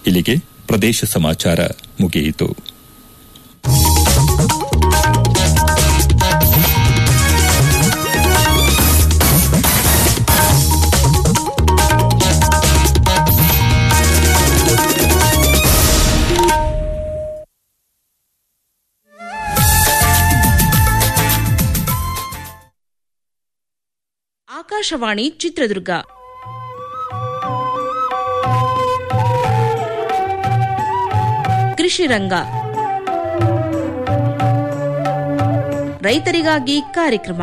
ಇಲ್ಲಿಗೆ ಪ್ರದೇಶ ಸಮಾಚಾರ ಮುಗಿಯಿತು ಆಕಾಶವಾಣಿ ಚಿತ್ರದುರ್ಗ ಕೃಷಿ ರಂಗ ರೈತರಿಗಾಗಿ ಕಾರ್ಯಕ್ರಮ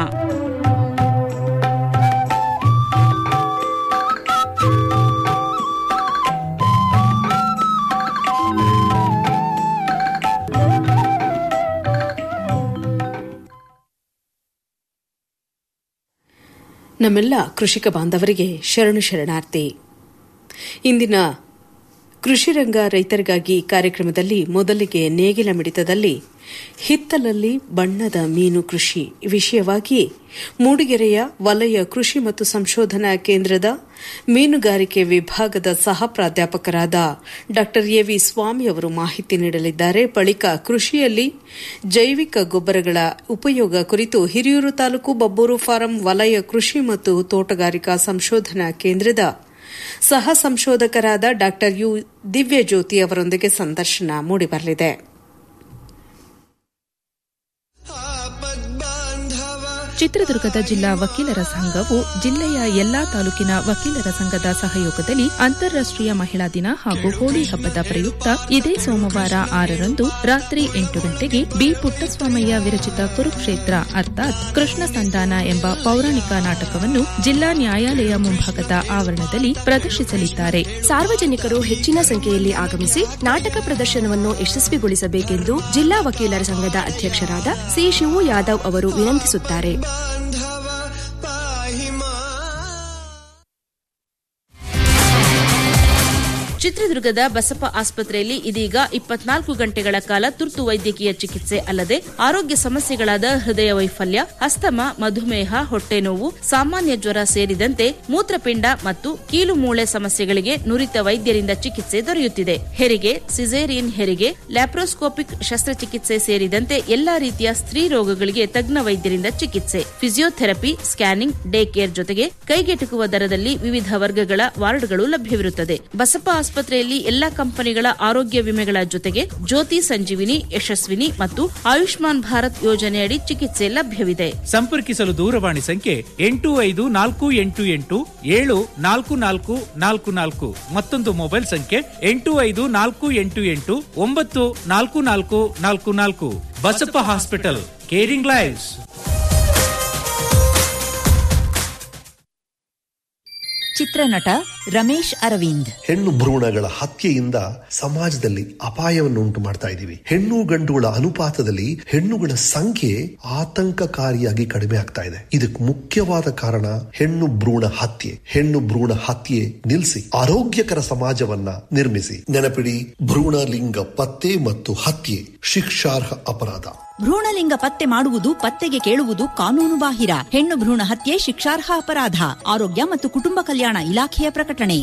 ನಮ್ಮೆಲ್ಲ ಕೃಷಿಕ ಬಾಂಧವರಿಗೆ ಶರಣು ಶರಣಾರ್ಥಿ ಇಂದಿನ ಕೃಷಿ ರಂಗ ರೈತರಿಗಾಗಿ ಕಾರ್ಯಕ್ರಮದಲ್ಲಿ ಮೊದಲಿಗೆ ನೇಗಿಲ ಮಿಡಿತದಲ್ಲಿ ಹಿತ್ತಲಲ್ಲಿ ಬಣ್ಣದ ಮೀನು ಕೃಷಿ ವಿಷಯವಾಗಿ ಮೂಡಿಗೆರೆಯ ವಲಯ ಕೃಷಿ ಮತ್ತು ಸಂಶೋಧನಾ ಕೇಂದ್ರದ ಮೀನುಗಾರಿಕೆ ವಿಭಾಗದ ಸಹ ಪ್ರಾಧ್ಯಾಪಕರಾದ ಡಾ ಎವಿ ಸ್ವಾಮಿ ಅವರು ಮಾಹಿತಿ ನೀಡಲಿದ್ದಾರೆ ಬಳಿಕ ಕೃಷಿಯಲ್ಲಿ ಜೈವಿಕ ಗೊಬ್ಬರಗಳ ಉಪಯೋಗ ಕುರಿತು ಹಿರಿಯೂರು ತಾಲೂಕು ಬಬ್ಬೂರು ಫಾರಂ ವಲಯ ಕೃಷಿ ಮತ್ತು ತೋಟಗಾರಿಕಾ ಸಂಶೋಧನಾ ಕೇಂದ್ರದ ಸಹ ಸಂಶೋಧಕರಾದ ಡಾ ಯು ದಿವ್ಯಜ್ಯೋತಿ ಅವರೊಂದಿಗೆ ಸಂದರ್ಶನ ಮೂಡಿಬರಲಿದೆ ಚಿತ್ರದುರ್ಗದ ಜಿಲ್ಲಾ ವಕೀಲರ ಸಂಘವು ಜಿಲ್ಲೆಯ ಎಲ್ಲಾ ತಾಲೂಕಿನ ವಕೀಲರ ಸಂಘದ ಸಹಯೋಗದಲ್ಲಿ ಅಂತಾರಾಷ್ಟೀಯ ಮಹಿಳಾ ದಿನ ಹಾಗೂ ಹೋಳಿ ಹಬ್ಬದ ಪ್ರಯುಕ್ತ ಇದೇ ಸೋಮವಾರ ಆರರಂದು ರಾತ್ರಿ ಎಂಟು ಗಂಟೆಗೆ ಬಿ ಪುಟ್ಟಸ್ವಾಮಯ್ಯ ವಿರಚಿತ ಕುರುಕ್ಷೇತ್ರ ಅರ್ಥಾತ್ ಕೃಷ್ಣ ಸಂಧಾನ ಎಂಬ ಪೌರಾಣಿಕ ನಾಟಕವನ್ನು ಜಿಲ್ಲಾ ನ್ಯಾಯಾಲಯ ಮುಂಭಾಗದ ಆವರಣದಲ್ಲಿ ಪ್ರದರ್ಶಿಸಲಿದ್ದಾರೆ ಸಾರ್ವಜನಿಕರು ಹೆಚ್ಚಿನ ಸಂಖ್ಯೆಯಲ್ಲಿ ಆಗಮಿಸಿ ನಾಟಕ ಪ್ರದರ್ಶನವನ್ನು ಯಶಸ್ವಿಗೊಳಿಸಬೇಕೆಂದು ಜಿಲ್ಲಾ ವಕೀಲರ ಸಂಘದ ಅಧ್ಯಕ್ಷರಾದ ಸಿ ಶಿವು ಯಾದವ್ ಅವರು ವಿನಂತಿಸುತ್ತಾರೆ ಚಿತ್ರದುರ್ಗದ ಬಸಪ್ಪ ಆಸ್ಪತ್ರೆಯಲ್ಲಿ ಇದೀಗ ಇಪ್ಪತ್ನಾಲ್ಕು ಗಂಟೆಗಳ ಕಾಲ ತುರ್ತು ವೈದ್ಯಕೀಯ ಚಿಕಿತ್ಸೆ ಅಲ್ಲದೆ ಆರೋಗ್ಯ ಸಮಸ್ಯೆಗಳಾದ ಹೃದಯ ವೈಫಲ್ಯ ಅಸ್ತಮ ಮಧುಮೇಹ ಹೊಟ್ಟೆ ನೋವು ಸಾಮಾನ್ಯ ಜ್ವರ ಸೇರಿದಂತೆ ಮೂತ್ರಪಿಂಡ ಮತ್ತು ಕೀಲು ಮೂಳೆ ಸಮಸ್ಯೆಗಳಿಗೆ ನುರಿತ ವೈದ್ಯರಿಂದ ಚಿಕಿತ್ಸೆ ದೊರೆಯುತ್ತಿದೆ ಹೆರಿಗೆ ಸಿಸೇರಿಯನ್ ಹೆರಿಗೆ ಲ್ಯಾಪ್ರೋಸ್ಕೋಪಿಕ್ ಶಸ್ತ್ರಚಿಕಿತ್ಸೆ ಸೇರಿದಂತೆ ಎಲ್ಲಾ ರೀತಿಯ ಸ್ತ್ರೀ ರೋಗಗಳಿಗೆ ತಜ್ಞ ವೈದ್ಯರಿಂದ ಚಿಕಿತ್ಸೆ ಫಿಸಿಯೋಥೆರಪಿ ಸ್ಕ್ಯಾನಿಂಗ್ ಡೇ ಕೇರ್ ಜೊತೆಗೆ ಕೈಗೆಟುಕುವ ದರದಲ್ಲಿ ವಿವಿಧ ವರ್ಗಗಳ ವಾರ್ಡ್ಗಳು ಲಭ್ಯವಿರುತ್ತದೆ ಬಸಪ್ಪ ಆಸ್ಪತ್ರೆಯಲ್ಲಿ ಎಲ್ಲಾ ಕಂಪನಿಗಳ ಆರೋಗ್ಯ ವಿಮೆಗಳ ಜೊತೆಗೆ ಜ್ಯೋತಿ ಸಂಜೀವಿನಿ ಯಶಸ್ವಿನಿ ಮತ್ತು ಆಯುಷ್ಮಾನ್ ಭಾರತ್ ಯೋಜನೆಯಡಿ ಚಿಕಿತ್ಸೆ ಲಭ್ಯವಿದೆ ಸಂಪರ್ಕಿಸಲು ದೂರವಾಣಿ ಸಂಖ್ಯೆ ಎಂಟು ಐದು ನಾಲ್ಕು ಎಂಟು ಎಂಟು ಏಳು ನಾಲ್ಕು ನಾಲ್ಕು ನಾಲ್ಕು ನಾಲ್ಕು ಮತ್ತೊಂದು ಮೊಬೈಲ್ ಸಂಖ್ಯೆ ಎಂಟು ಐದು ನಾಲ್ಕು ಎಂಟು ಎಂಟು ಒಂಬತ್ತು ನಾಲ್ಕು ನಾಲ್ಕು ನಾಲ್ಕು ನಾಲ್ಕು ಬಸಪ್ಪ ಹಾಸ್ಪಿಟಲ್ ಕೇರಿಂಗ್ ಲೈವ್ಸ್ ಚಿತ್ರನಟ ರಮೇಶ್ ಅರವಿಂದ್ ಹೆಣ್ಣು ಭ್ರೂಣಗಳ ಹತ್ಯೆಯಿಂದ ಸಮಾಜದಲ್ಲಿ ಅಪಾಯವನ್ನು ಉಂಟು ಮಾಡ್ತಾ ಇದ್ದೀವಿ ಹೆಣ್ಣು ಗಂಡುಗಳ ಅನುಪಾತದಲ್ಲಿ ಹೆಣ್ಣುಗಳ ಸಂಖ್ಯೆ ಆತಂಕಕಾರಿಯಾಗಿ ಕಡಿಮೆ ಆಗ್ತಾ ಇದೆ ಇದಕ್ಕೆ ಮುಖ್ಯವಾದ ಕಾರಣ ಹೆಣ್ಣು ಭ್ರೂಣ ಹತ್ಯೆ ಹೆಣ್ಣು ಭ್ರೂಣ ಹತ್ಯೆ ನಿಲ್ಲಿಸಿ ಆರೋಗ್ಯಕರ ಸಮಾಜವನ್ನ ನಿರ್ಮಿಸಿ ನೆನಪಿಡಿ ಭ್ರೂಣ ಲಿಂಗ ಪತ್ತೆ ಮತ್ತು ಹತ್ಯೆ ಶಿಕ್ಷಾರ್ಹ ಅಪರಾಧ ಭ್ರೂಣಲಿಂಗ ಪತ್ತೆ ಮಾಡುವುದು ಪತ್ತೆಗೆ ಕೇಳುವುದು ಕಾನೂನು ಬಾಹಿರ ಹೆಣ್ಣು ಭ್ರೂಣ ಹತ್ಯೆ ಶಿಕ್ಷಾರ್ಹ ಅಪರಾಧ ಆರೋಗ್ಯ ಮತ್ತು ಕುಟುಂಬ ಕಲ್ಯಾಣ ಇಲಾಖೆಯ ಪ್ರಕಟಣೆ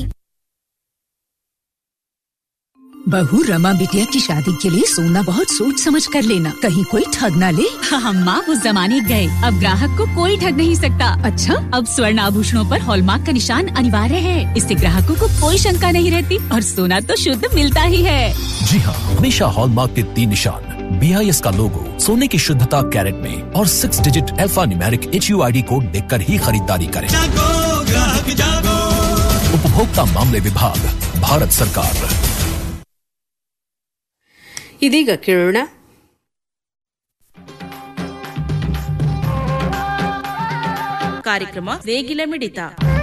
बहू रमा बिटिया की शादी के लिए सोना बहुत सोच समझ कर लेना कहीं कोई ठग ना ले हम माँ उस जमाने गए अब ग्राहक को कोई ठग नहीं सकता अच्छा अब स्वर्ण आभूषणों पर हॉलमार्क का निशान अनिवार्य है इससे ग्राहकों को कोई शंका नहीं रहती और सोना तो शुद्ध मिलता ही है जी हाँ हमेशा हॉलमार्क के तीन निशान बी आई एस का लोगो सोने की शुद्धता कैरेट में और six digit alphanumeric H U I D code देख कर ही खरीदारी करें उपभोक्ता मामले विभाग भारत सरकार ಇದೀಗ ಕೇಳೋಣ ಕಾರ್ಯಕ್ರಮ ನೇಗಿಲ ಮಿಡಿತ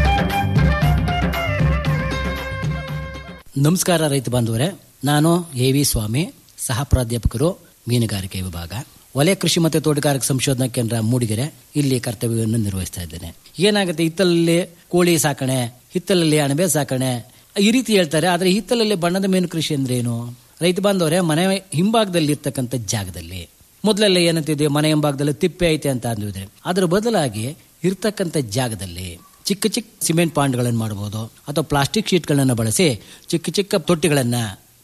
ನಮಸ್ಕಾರ ರೈತ ಬಾಂಧವರೇ ನಾನು ಎ ವಿ ಸ್ವಾಮಿ ಸಹ ಪ್ರಾಧ್ಯಾಪಕರು ಮೀನುಗಾರಿಕೆ ವಿಭಾಗ ವಲಯ ಕೃಷಿ ಮತ್ತು ತೋಟಗಾರಿಕೆ ಸಂಶೋಧನಾ ಕೇಂದ್ರ ಮೂಡಿಗೆರೆ ಇಲ್ಲಿ ಕರ್ತವ್ಯವನ್ನು ನಿರ್ವಹಿಸ್ತಾ ಇದ್ದೇನೆ ಏನಾಗುತ್ತೆ ಹಿತ್ತಲಲ್ಲಿ ಕೋಳಿ ಸಾಕಣೆ ಹಿತ್ತಲಲ್ಲಿ ಅಣಬೆ ಸಾಕಣೆ ಈ ರೀತಿ ಹೇಳ್ತಾರೆ ಆದರೆ ಹಿತ್ತಲಲ್ಲಿ ಬಣ್ಣದ ಮೀನು ಕೃಷಿ ಅಂದ್ರೆ ಏನು ರೈತ ಬಾಂಧವರೇ ಮನೆ ಹಿಂಭಾಗದಲ್ಲಿ ಇರ್ತಕ್ಕಂಥ ಜಾಗದಲ್ಲಿ ಮೊದಲೆಲ್ಲ ಏನಂತಿದ್ವಿ ಮನೆ ಹಿಂಭಾಗದಲ್ಲಿ ತಿಪ್ಪೆ ಐತೆ ಅಂತ ಅಂದಿದ್ರೆ ಅದರ ಬದಲಾಗಿ ಇರ್ತಕ್ಕಂಥ ಜಾಗದಲ್ಲಿ ಚಿಕ್ಕ ಚಿಕ್ಕ ಸಿಮೆಂಟ್ ಪಾಂಡ್ಗಳನ್ನು ಮಾಡಬಹುದು ಅಥವಾ ಪ್ಲಾಸ್ಟಿಕ್ ಶೀಟ್ಗಳನ್ನು ಬಳಸಿ ಚಿಕ್ಕ ಚಿಕ್ಕ ತೊಟ್ಟಿಗಳನ್ನು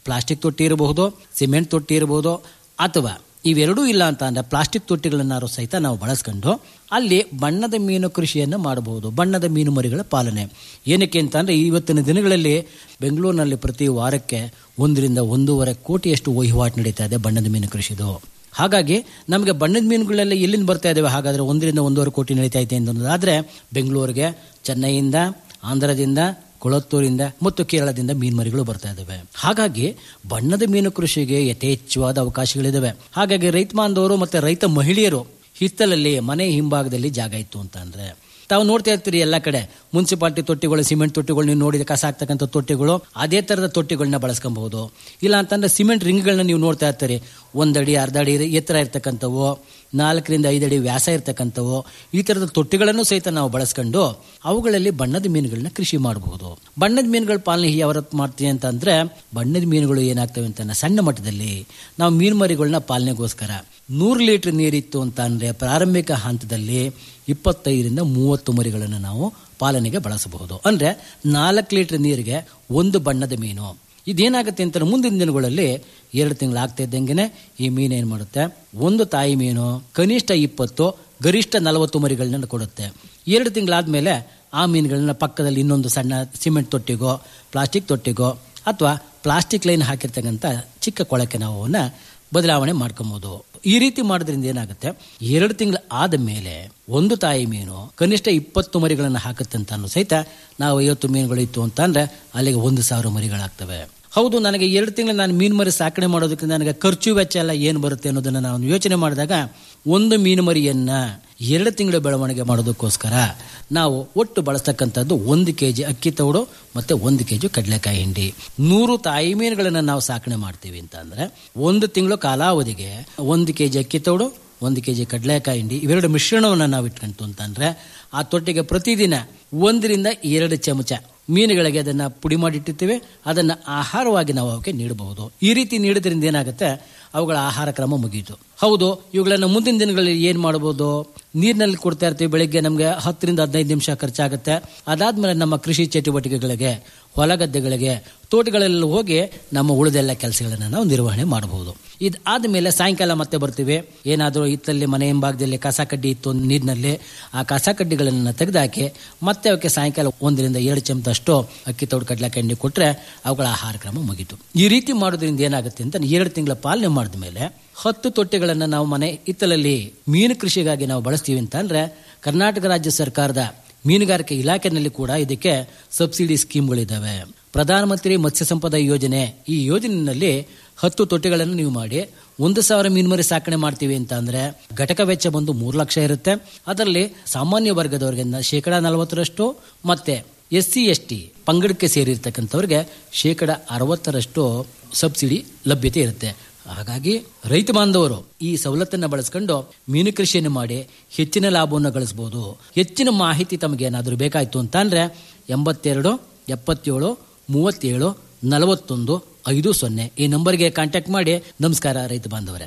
ಪ್ಲಾಸ್ಟಿಕ್ ತೊಟ್ಟಿ ಇರಬಹುದು ಸಿಮೆಂಟ್ ತೊಟ್ಟಿ ಇರಬಹುದು ಅಥವಾ ಇವೆರಡೂ ಇಲ್ಲ ಅಂತ ಅಂದ್ರೆ ಪ್ಲಾಸ್ಟಿಕ್ ತೊಟ್ಟಿಗಳನ್ನಾರು ಸಹಿತ ನಾವು ಬಳಸ್ಕೊಂಡು ಅಲ್ಲಿ ಬಣ್ಣದ ಮೀನು ಕೃಷಿಯನ್ನು ಮಾಡಬಹುದು ಬಣ್ಣದ ಮೀನು ಮರಿಗಳ ಪಾಲನೆ ಏನಕ್ಕೆ ಅಂತ ಅಂದ್ರೆ ಇವತ್ತಿನ ದಿನಗಳಲ್ಲಿ ಬೆಂಗಳೂರಿನಲ್ಲಿ ಪ್ರತಿ ವಾರಕ್ಕೆ ಒಂದರಿಂದ ಒಂದೂವರೆ ಕೋಟಿಯಷ್ಟು ವಹಿವಾಟು ನಡೀತಾ ಇದೆ ಬಣ್ಣದ ಮೀನು ಕೃಷಿದು ಹಾಗಾಗಿ ನಮಗೆ ಬಣ್ಣದ ಮೀನುಗಳೆಲ್ಲ ಎಲ್ಲಿಂದ ಬರ್ತಾ ಇದಾವೆ ಹಾಗಾದ್ರೆ ಒಂದರಿಂದ ಒಂದೂವರೆ ಕೋಟಿ ನಡೀತಾ ಇದೆ ಅನ್ನೋದಾದ್ರೆ ಬೆಂಗಳೂರಿಗೆ ಚೆನ್ನೈಯಿಂದ ಆಂಧ್ರದಿಂದ ಕೊಳತ್ತೂರಿಂದ ಮತ್ತು ಕೇರಳದಿಂದ ಮೀನುಮರಿಗಳು ಬರ್ತಾ ಇದ್ದಾವೆ ಹಾಗಾಗಿ ಬಣ್ಣದ ಮೀನು ಕೃಷಿಗೆ ಯಥೇಚ್ಛವಾದ ಅವಕಾಶಗಳಿದಾವೆ ಹಾಗಾಗಿ ರೈತ ಬಾಂಧವರು ಮತ್ತೆ ರೈತ ಮಹಿಳೆಯರು ಹಿತ್ತಲಲ್ಲಿ ಮನೆ ಹಿಂಭಾಗದಲ್ಲಿ ಜಾಗ ಇತ್ತು ಅಂತ ಅಂದ್ರೆ ತಾವು ನೋಡ್ತಾ ಇರ್ತೀರಿ ಎಲ್ಲ ಕಡೆ ಮುನ್ಸಿಪಾಲಿಟಿ ತೊಟ್ಟಿಗಳು ಸಿಮೆಂಟ್ ತೊಟ್ಟಿಗಳು ನೀವು ನೋಡಿದ ಕಸ ಆಗ್ತಕ್ಕಂಥ ತೊಟ್ಟಿಗಳು ಅದೇ ತರದ ತೊಟ್ಟಿಗಳನ್ನ ಬಳಸ್ಕೊಬಹುದು ಇಲ್ಲ ಅಂತಂದ್ರೆ ಸಿಮೆಂಟ್ ರಿಂಗ್ಗಳನ್ನ ನೀವು ನೋಡ್ತಾ ಇರ್ತೀರಿ ಒಂದಡಿ ಅರ್ಧ ಅಡಿ ಎತ್ತರ ಇರ್ತಕ್ಕಂಥವು ನಾಲ್ಕರಿಂದ ಐದಡಿ ವ್ಯಾಸ ಇರ್ತಕ್ಕಂಥವು ಈ ತರದ ತೊಟ್ಟಿಗಳನ್ನು ಸಹಿತ ನಾವು ಬಳಸ್ಕೊಂಡು ಅವುಗಳಲ್ಲಿ ಬಣ್ಣದ ಮೀನುಗಳನ್ನ ಕೃಷಿ ಮಾಡಬಹುದು ಬಣ್ಣದ ಮೀನುಗಳ ಪಾಲನೆ ಯಾವ ಮಾಡ್ತೀವಿ ಅಂತಂದ್ರೆ ಬಣ್ಣದ ಮೀನುಗಳು ಏನಾಗ್ತವೆ ಅಂತ ಸಣ್ಣ ಮಟ್ಟದಲ್ಲಿ ನಾವು ಮೀನು ಮರಿಗಳನ್ನ ಪಾಲನೆಗೋಸ್ಕರ ನೂರು ಲೀಟರ್ ನೀರಿತ್ತು ಅಂತ ಅಂದ್ರೆ ಪ್ರಾರಂಭಿಕ ಹಂತದಲ್ಲಿ ಇಪ್ಪತ್ತೈದರಿಂದ ಮೂವತ್ತು ಮರಿಗಳನ್ನು ನಾವು ಪಾಲನೆಗೆ ಬಳಸಬಹುದು ಅಂದ್ರೆ ನಾಲ್ಕು ಲೀಟರ್ ನೀರಿಗೆ ಒಂದು ಬಣ್ಣದ ಮೀನು ಇದೇನಾಗುತ್ತೆ ಅಂತ ಮುಂದಿನ ದಿನಗಳಲ್ಲಿ ಎರಡು ತಿಂಗಳು ಆಗ್ತಾ ಇದ್ದಂಗೆನೆ ಈ ಮೀನು ಏನು ಮಾಡುತ್ತೆ ಒಂದು ತಾಯಿ ಮೀನು ಕನಿಷ್ಠ ಇಪ್ಪತ್ತು ಗರಿಷ್ಠ ನಲವತ್ತು ಮರಿಗಳನ್ನ ಕೊಡುತ್ತೆ ಎರಡು ತಿಂಗಳಾದ್ಮೇಲೆ ಆ ಮೀನುಗಳನ್ನ ಪಕ್ಕದಲ್ಲಿ ಇನ್ನೊಂದು ಸಣ್ಣ ಸಿಮೆಂಟ್ ತೊಟ್ಟಿಗೋ ಪ್ಲಾಸ್ಟಿಕ್ ತೊಟ್ಟಿಗೋ ಅಥವಾ ಪ್ಲಾಸ್ಟಿಕ್ ಲೈನ್ ಹಾಕಿರ್ತಕ್ಕಂಥ ಚಿಕ್ಕ ಕೊಳಕ್ಕೆ ನಾವು ಅವನ್ನ ಬದಲಾವಣೆ ಮಾಡ್ಕೊಬಹುದು ಈ ರೀತಿ ಮಾಡೋದ್ರಿಂದ ಏನಾಗುತ್ತೆ ಎರಡು ತಿಂಗಳು ಆದ ಮೇಲೆ ಒಂದು ತಾಯಿ ಮೀನು ಕನಿಷ್ಠ ಇಪ್ಪತ್ತು ಮರಿಗಳನ್ನು ಹಾಕುತ್ತಂತ ಸಹಿತ ನಾವು ಐವತ್ತು ಮೀನುಗಳು ಇತ್ತು ಅಂತ ಅಂದ್ರೆ ಅಲ್ಲಿಗೆ ಒಂದು ಸಾವಿರ ಮರಿಗಳಾಗ್ತವೆ ಹೌದು ನನಗೆ ಎರಡು ತಿಂಗಳು ನಾನು ಮೀನು ಮರಿ ಸಾಕಣೆ ಮಾಡೋದಕ್ಕೆ ನನಗೆ ಖರ್ಚು ವೆಚ್ಚ ಎಲ್ಲ ಏನು ಬರುತ್ತೆ ಅನ್ನೋದನ್ನ ನಾವು ಯೋಚನೆ ಮಾಡಿದಾಗ ಒಂದು ಮೀನು ಮರಿಯನ್ನ ಎರಡು ತಿಂಗಳ ಬೆಳವಣಿಗೆ ಮಾಡೋದಕ್ಕೋಸ್ಕರ ನಾವು ಒಟ್ಟು ಬಳಸ್ತಕ್ಕಂಥದ್ದು ಒಂದು ಕೆ ಜಿ ಅಕ್ಕಿ ತೌಡು ಮತ್ತೆ ಒಂದು ಕೆ ಜಿ ಕಡಲೆಕಾಯಿ ಹಿಂಡಿ ನೂರು ತಾಯಿ ಮೀನುಗಳನ್ನು ನಾವು ಸಾಕಣೆ ಮಾಡ್ತೀವಿ ಅಂತ ಅಂದ್ರೆ ಒಂದು ತಿಂಗಳು ಕಾಲಾವಧಿಗೆ ಒಂದು ಕೆ ಜಿ ಅಕ್ಕಿ ತೌಡು ಒಂದು ಕೆ ಜಿ ಕಡಲೆಕಾಯಿ ಹಿಂಡಿ ಇವೆರಡು ಮಿಶ್ರಣವನ್ನು ನಾವು ಇಟ್ಕೊಂತು ಅಂತಂದ್ರೆ ಆ ತೊಟ್ಟಿಗೆ ಪ್ರತಿದಿನ ಒಂದರಿಂದ ಎರಡು ಚಮಚ ಮೀನುಗಳಿಗೆ ಅದನ್ನ ಪುಡಿ ಮಾಡಿಟ್ಟಿರ್ತೀವಿ ಅದನ್ನ ಆಹಾರವಾಗಿ ನಾವು ಅವಕ್ಕೆ ನೀಡಬಹುದು ಈ ರೀತಿ ನೀಡೋದ್ರಿಂದ ಏನಾಗುತ್ತೆ ಅವುಗಳ ಆಹಾರ ಕ್ರಮ ಮುಗಿಯಿತು ಹೌದು ಇವುಗಳನ್ನ ಮುಂದಿನ ದಿನಗಳಲ್ಲಿ ಏನ್ ಮಾಡಬಹುದು ನೀರಿನಲ್ಲಿ ಕೊಡ್ತಾ ಇರ್ತೀವಿ ಬೆಳಿಗ್ಗೆ ನಮಗೆ ಹತ್ತರಿಂದ ಹದಿನೈದು ನಿಮಿಷ ಖರ್ಚಾಗುತ್ತೆ ಅದಾದ್ಮೇಲೆ ನಮ್ಮ ಕೃಷಿ ಚಟುವಟಿಕೆಗಳಿಗೆ ಹೊಲ ಗದ್ದೆಗಳಿಗೆ ತೋಟಗಳಲ್ಲಿ ಹೋಗಿ ನಮ್ಮ ಉಳಿದೆಲ್ಲ ಕೆಲಸಗಳನ್ನ ನಾವು ನಿರ್ವಹಣೆ ಮಾಡಬಹುದು ಇದಾದ ಮೇಲೆ ಸಾಯಂಕಾಲ ಮತ್ತೆ ಬರ್ತೀವಿ ಏನಾದರೂ ಇತ್ತಲ್ಲಿ ಮನೆ ಹಿಂಭಾಗದಲ್ಲಿ ಕಸ ಕಡ್ಡಿ ಇತ್ತು ನೀರಿನಲ್ಲಿ ಆ ಕಸ ಕಡ್ಡಿಗಳನ್ನ ತೆಗೆದಾಕಿ ಮತ್ತೆ ಅವಕ್ಕೆ ಸಾಯಂಕಾಲ ಒಂದರಿಂದ ಎರಡು ಚಮಚದಷ್ಟು ಅಕ್ಕಿ ತೋಡು ಕಡಲೆಕಾಯಿ ಎಣ್ಣೆ ಕೊಟ್ರೆ ಅವುಗಳ ಆಹಾರ ಕ್ರಮ ಮುಗೀತು ಈ ರೀತಿ ಮಾಡೋದ್ರಿಂದ ಏನಾಗುತ್ತೆ ಅಂತ ಎರಡು ತಿಂಗಳ ಪಾಲನೆ ಮಾಡಿದ ಮೇಲೆ ಹತ್ತು ತೊಟ್ಟಿಗಳನ್ನು ನಾವು ಮನೆ ಇತ್ತಲಲ್ಲಿ ಮೀನು ಕೃಷಿಗಾಗಿ ನಾವು ಬಳಸ್ತೀವಿ ಅಂತ ಅಂದ್ರೆ ಕರ್ನಾಟಕ ರಾಜ್ಯ ಸರ್ಕಾರದ ಮೀನುಗಾರಿಕೆ ಇಲಾಖೆನಲ್ಲಿ ಕೂಡ ಇದಕ್ಕೆ ಸಬ್ಸಿಡಿ ಸ್ಕೀಮ್ಗಳಿದ್ದಾವೆ ಪ್ರಧಾನಮಂತ್ರಿ ಮತ್ಸ್ಯ ಸಂಪದ ಯೋಜನೆ ಈ ಯೋಜನೆಯಲ್ಲಿ ಹತ್ತು ತೊಟ್ಟಿಗಳನ್ನು ನೀವು ಮಾಡಿ ಒಂದು ಸಾವಿರ ಮೀನುಮರಿ ಸಾಕಣೆ ಮಾಡ್ತೀವಿ ಅಂತ ಅಂದ್ರೆ ಘಟಕ ವೆಚ್ಚ ಬಂದು ಮೂರು ಲಕ್ಷ ಇರುತ್ತೆ ಅದರಲ್ಲಿ ಸಾಮಾನ್ಯ ವರ್ಗದವರಿಗೆ ಶೇಕಡಾ ನಲವತ್ತರಷ್ಟು ಮತ್ತೆ ಎಸ್ ಸಿ ಎಸ್ ಟಿ ಪಂಗಡಕ್ಕೆ ಸೇರಿರ್ತಕ್ಕಂಥವ್ರಿಗೆ ಶೇಕಡ ಅರವತ್ತರಷ್ಟು ಸಬ್ಸಿಡಿ ಲಭ್ಯತೆ ಇರುತ್ತೆ ಹಾಗಾಗಿ ರೈತ ಬಾಂಧವರು ಈ ಸವಲತ್ತನ್ನು ಬಳಸ್ಕೊಂಡು ಮೀನು ಕೃಷಿಯನ್ನು ಮಾಡಿ ಹೆಚ್ಚಿನ ಲಾಭವನ್ನು ಗಳಿಸಬಹುದು ಹೆಚ್ಚಿನ ಮಾಹಿತಿ ತಮಗೆ ಏನಾದರೂ ಬೇಕಾಯ್ತು ಅಂತ ಅಂದ್ರೆ ಎಂಬತ್ತೆರಡು ಎಪ್ಪತ್ತೇಳು ಮೂವತ್ತೇಳು ನಲವತ್ತೊಂದು ಐದು ಸೊನ್ನೆ ಈ ನಂಬರ್ಗೆ ಕಾಂಟ್ಯಾಕ್ಟ್ ಮಾಡಿ ನಮಸ್ಕಾರ ರೈತ ಬಾಂಧವರೇ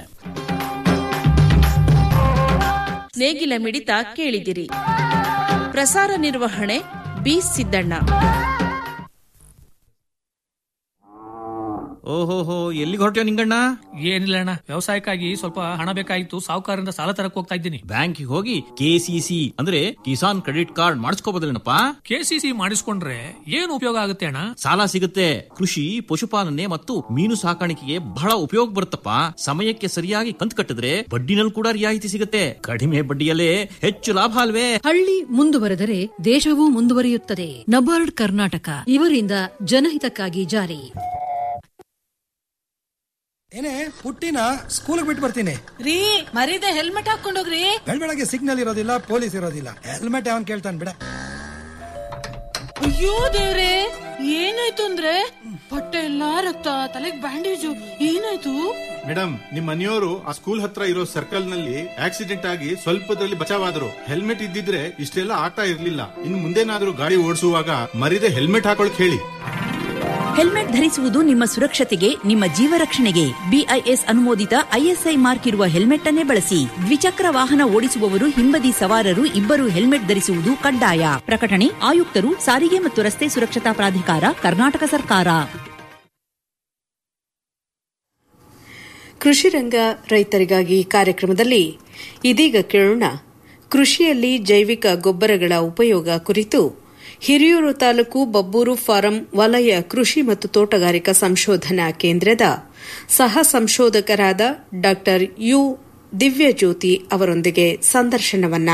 ನೇಗಿಲ ಮಿಡಿತ ಕೇಳಿದಿರಿ ಪ್ರಸಾರ ನಿರ್ವಹಣೆ ಬಿ ಸಿದ್ದಣ್ಣ ಓಹೋಹೋ ಎಲ್ಲಿಗೆ ಹೊರಟ್ಯೋ ನಿಂಗಣ್ಣ ಏನಿಲ್ಲ ಅಣ್ಣ ವ್ಯವಸಾಯಕ್ಕಾಗಿ ಸ್ವಲ್ಪ ಹಣ ಬೇಕಾಗಿತ್ತು ಸಾಹುಕಾರರಿಂದ ಸಾಲ ತರಕ್ ಹೋಗ್ತಾ ಇದ್ದೀನಿ ಬ್ಯಾಂಕಿಗೆ ಹೋಗಿ ಕೆಸಿಸಿ ಅಂದ್ರೆ ಕಿಸಾನ್ ಕ್ರೆಡಿಟ್ ಕಾರ್ಡ್ ಮಾಡಿಸ್ಕೋಬೋದಲ್ಲೇನಪ್ಪ ಕೆಸಿಸಿ ಮಾಡಿಸ್ಕೊಂಡ್ರೆ ಏನು ಉಪಯೋಗ ಆಗುತ್ತೆ ಅಣ್ಣ ಸಾಲ ಸಿಗುತ್ತೆ ಕೃಷಿ ಪಶುಪಾಲನೆ ಮತ್ತು ಮೀನು ಸಾಕಾಣಿಕೆಗೆ ಬಹಳ ಉಪಯೋಗ ಬರುತ್ತಪ್ಪ ಸಮಯಕ್ಕೆ ಸರಿಯಾಗಿ ಕಂತು ಕಟ್ಟಿದ್ರೆ ಬಡ್ಡಿನಲ್ಲಿ ಕೂಡ ರಿಯಾಯಿತಿ ಸಿಗುತ್ತೆ ಕಡಿಮೆ ಬಡ್ಡಿಯಲ್ಲೇ ಹೆಚ್ಚು ಲಾಭ ಅಲ್ವೇ ಹಳ್ಳಿ ಮುಂದುವರೆದರೆ ದೇಶವೂ ಮುಂದುವರಿಯುತ್ತದೆ ನಬಾರ್ಡ್ ಕರ್ನಾಟಕ ಇವರಿಂದ ಜನಹಿತಕ್ಕಾಗಿ ಜಾರಿ ಏನೇ ಪುಟ್ಟಿನ ಸ್ಕೂಲ್ಗೆ ಬಿಟ್ಟು ಬರ್ತೀನಿ ರೀ ಮರೀದೆ ಹೆಲ್ಮೆಟ್ ಹಾಕೊಂಡೋಗ್ರಿ ಬೆಳಗ್ಗೆ ಸಿಗ್ನಲ್ ಇರೋದಿಲ್ಲ ಪೊಲೀಸ್ ಇರೋದಿಲ್ಲ ಹೆಲ್ಮೆಟ್ ಯಾವನ್ ಕೇಳ್ತಾನೆ ಬಿಡ ಅಯ್ಯೋ ದೇವ್ರೆ ಏನಾಯ್ತು ಅಂದ್ರೆ ಬಟ್ಟೆ ಎಲ್ಲಾ ರಕ್ತ ತಲೆಗ್ ಬ್ಯಾಂಡೇಜು ಏನಾಯ್ತು ಮೇಡಮ್ ನಿಮ್ ಮನೆಯವರು ಆ ಸ್ಕೂಲ್ ಹತ್ರ ಇರೋ ಸರ್ಕಲ್ ನಲ್ಲಿ ಆಕ್ಸಿಡೆಂಟ್ ಆಗಿ ಸ್ವಲ್ಪದಲ್ಲಿ ಬಚಾವಾದ್ರು ಹೆಲ್ಮೆಟ್ ಇದ್ದಿದ್ರೆ ಇಷ್ಟೆಲ್ಲ ಆಗ್ತಾ ಇರ್ಲಿಲ್ಲ ಇನ್ ಮುಂದೇನಾದ್ರೂ ಗಾಡಿ ಓಡಿಸುವಾಗ ಮರಿದೆ ಹೆಲ್ಮೆಟ್ ಹಾಕೊಳಕ್ ಹೇಳಿ ಹೆಲ್ಮೆಟ್ ಧರಿಸುವುದು ನಿಮ್ಮ ಸುರಕ್ಷತೆಗೆ ನಿಮ್ಮ ಜೀವ ರಕ್ಷಣೆಗೆ ಬಿಐಎಸ್ ಅನುಮೋದಿತ ಐಎಸ್ಐ ಮಾರ್ಕ್ ಇರುವ ಹೆಲ್ಮೆಟ್ ಅನ್ನೇ ಬಳಸಿ ದ್ವಿಚಕ್ರ ವಾಹನ ಓಡಿಸುವವರು ಹಿಂಬದಿ ಸವಾರರು ಇಬ್ಬರು ಹೆಲ್ಮೆಟ್ ಧರಿಸುವುದು ಕಡ್ಡಾಯ ಪ್ರಕಟಣೆ ಆಯುಕ್ತರು ಸಾರಿಗೆ ಮತ್ತು ರಸ್ತೆ ಸುರಕ್ಷತಾ ಪ್ರಾಧಿಕಾರ ಕರ್ನಾಟಕ ಸರ್ಕಾರ ಕೃಷಿ ರಂಗ ರೈತರಿಗಾಗಿ ಕಾರ್ಯಕ್ರಮದಲ್ಲಿ ಇದೀಗ ಕೇಳೋಣ ಕೃಷಿಯಲ್ಲಿ ಜೈವಿಕ ಗೊಬ್ಬರಗಳ ಉಪಯೋಗ ಕುರಿತು ಹಿರಿಯೂರು ತಾಲೂಕು ಬಬ್ಬೂರು ಫಾರಂ ವಲಯ ಕೃಷಿ ಮತ್ತು ತೋಟಗಾರಿಕಾ ಸಂಶೋಧನಾ ಕೇಂದ್ರದ ಸಹ ಸಂಶೋಧಕರಾದ ಡಾ ಯು ದಿವ್ಯಜ್ಯೋತಿ ಅವರೊಂದಿಗೆ ಸಂದರ್ಶನವನ್ನ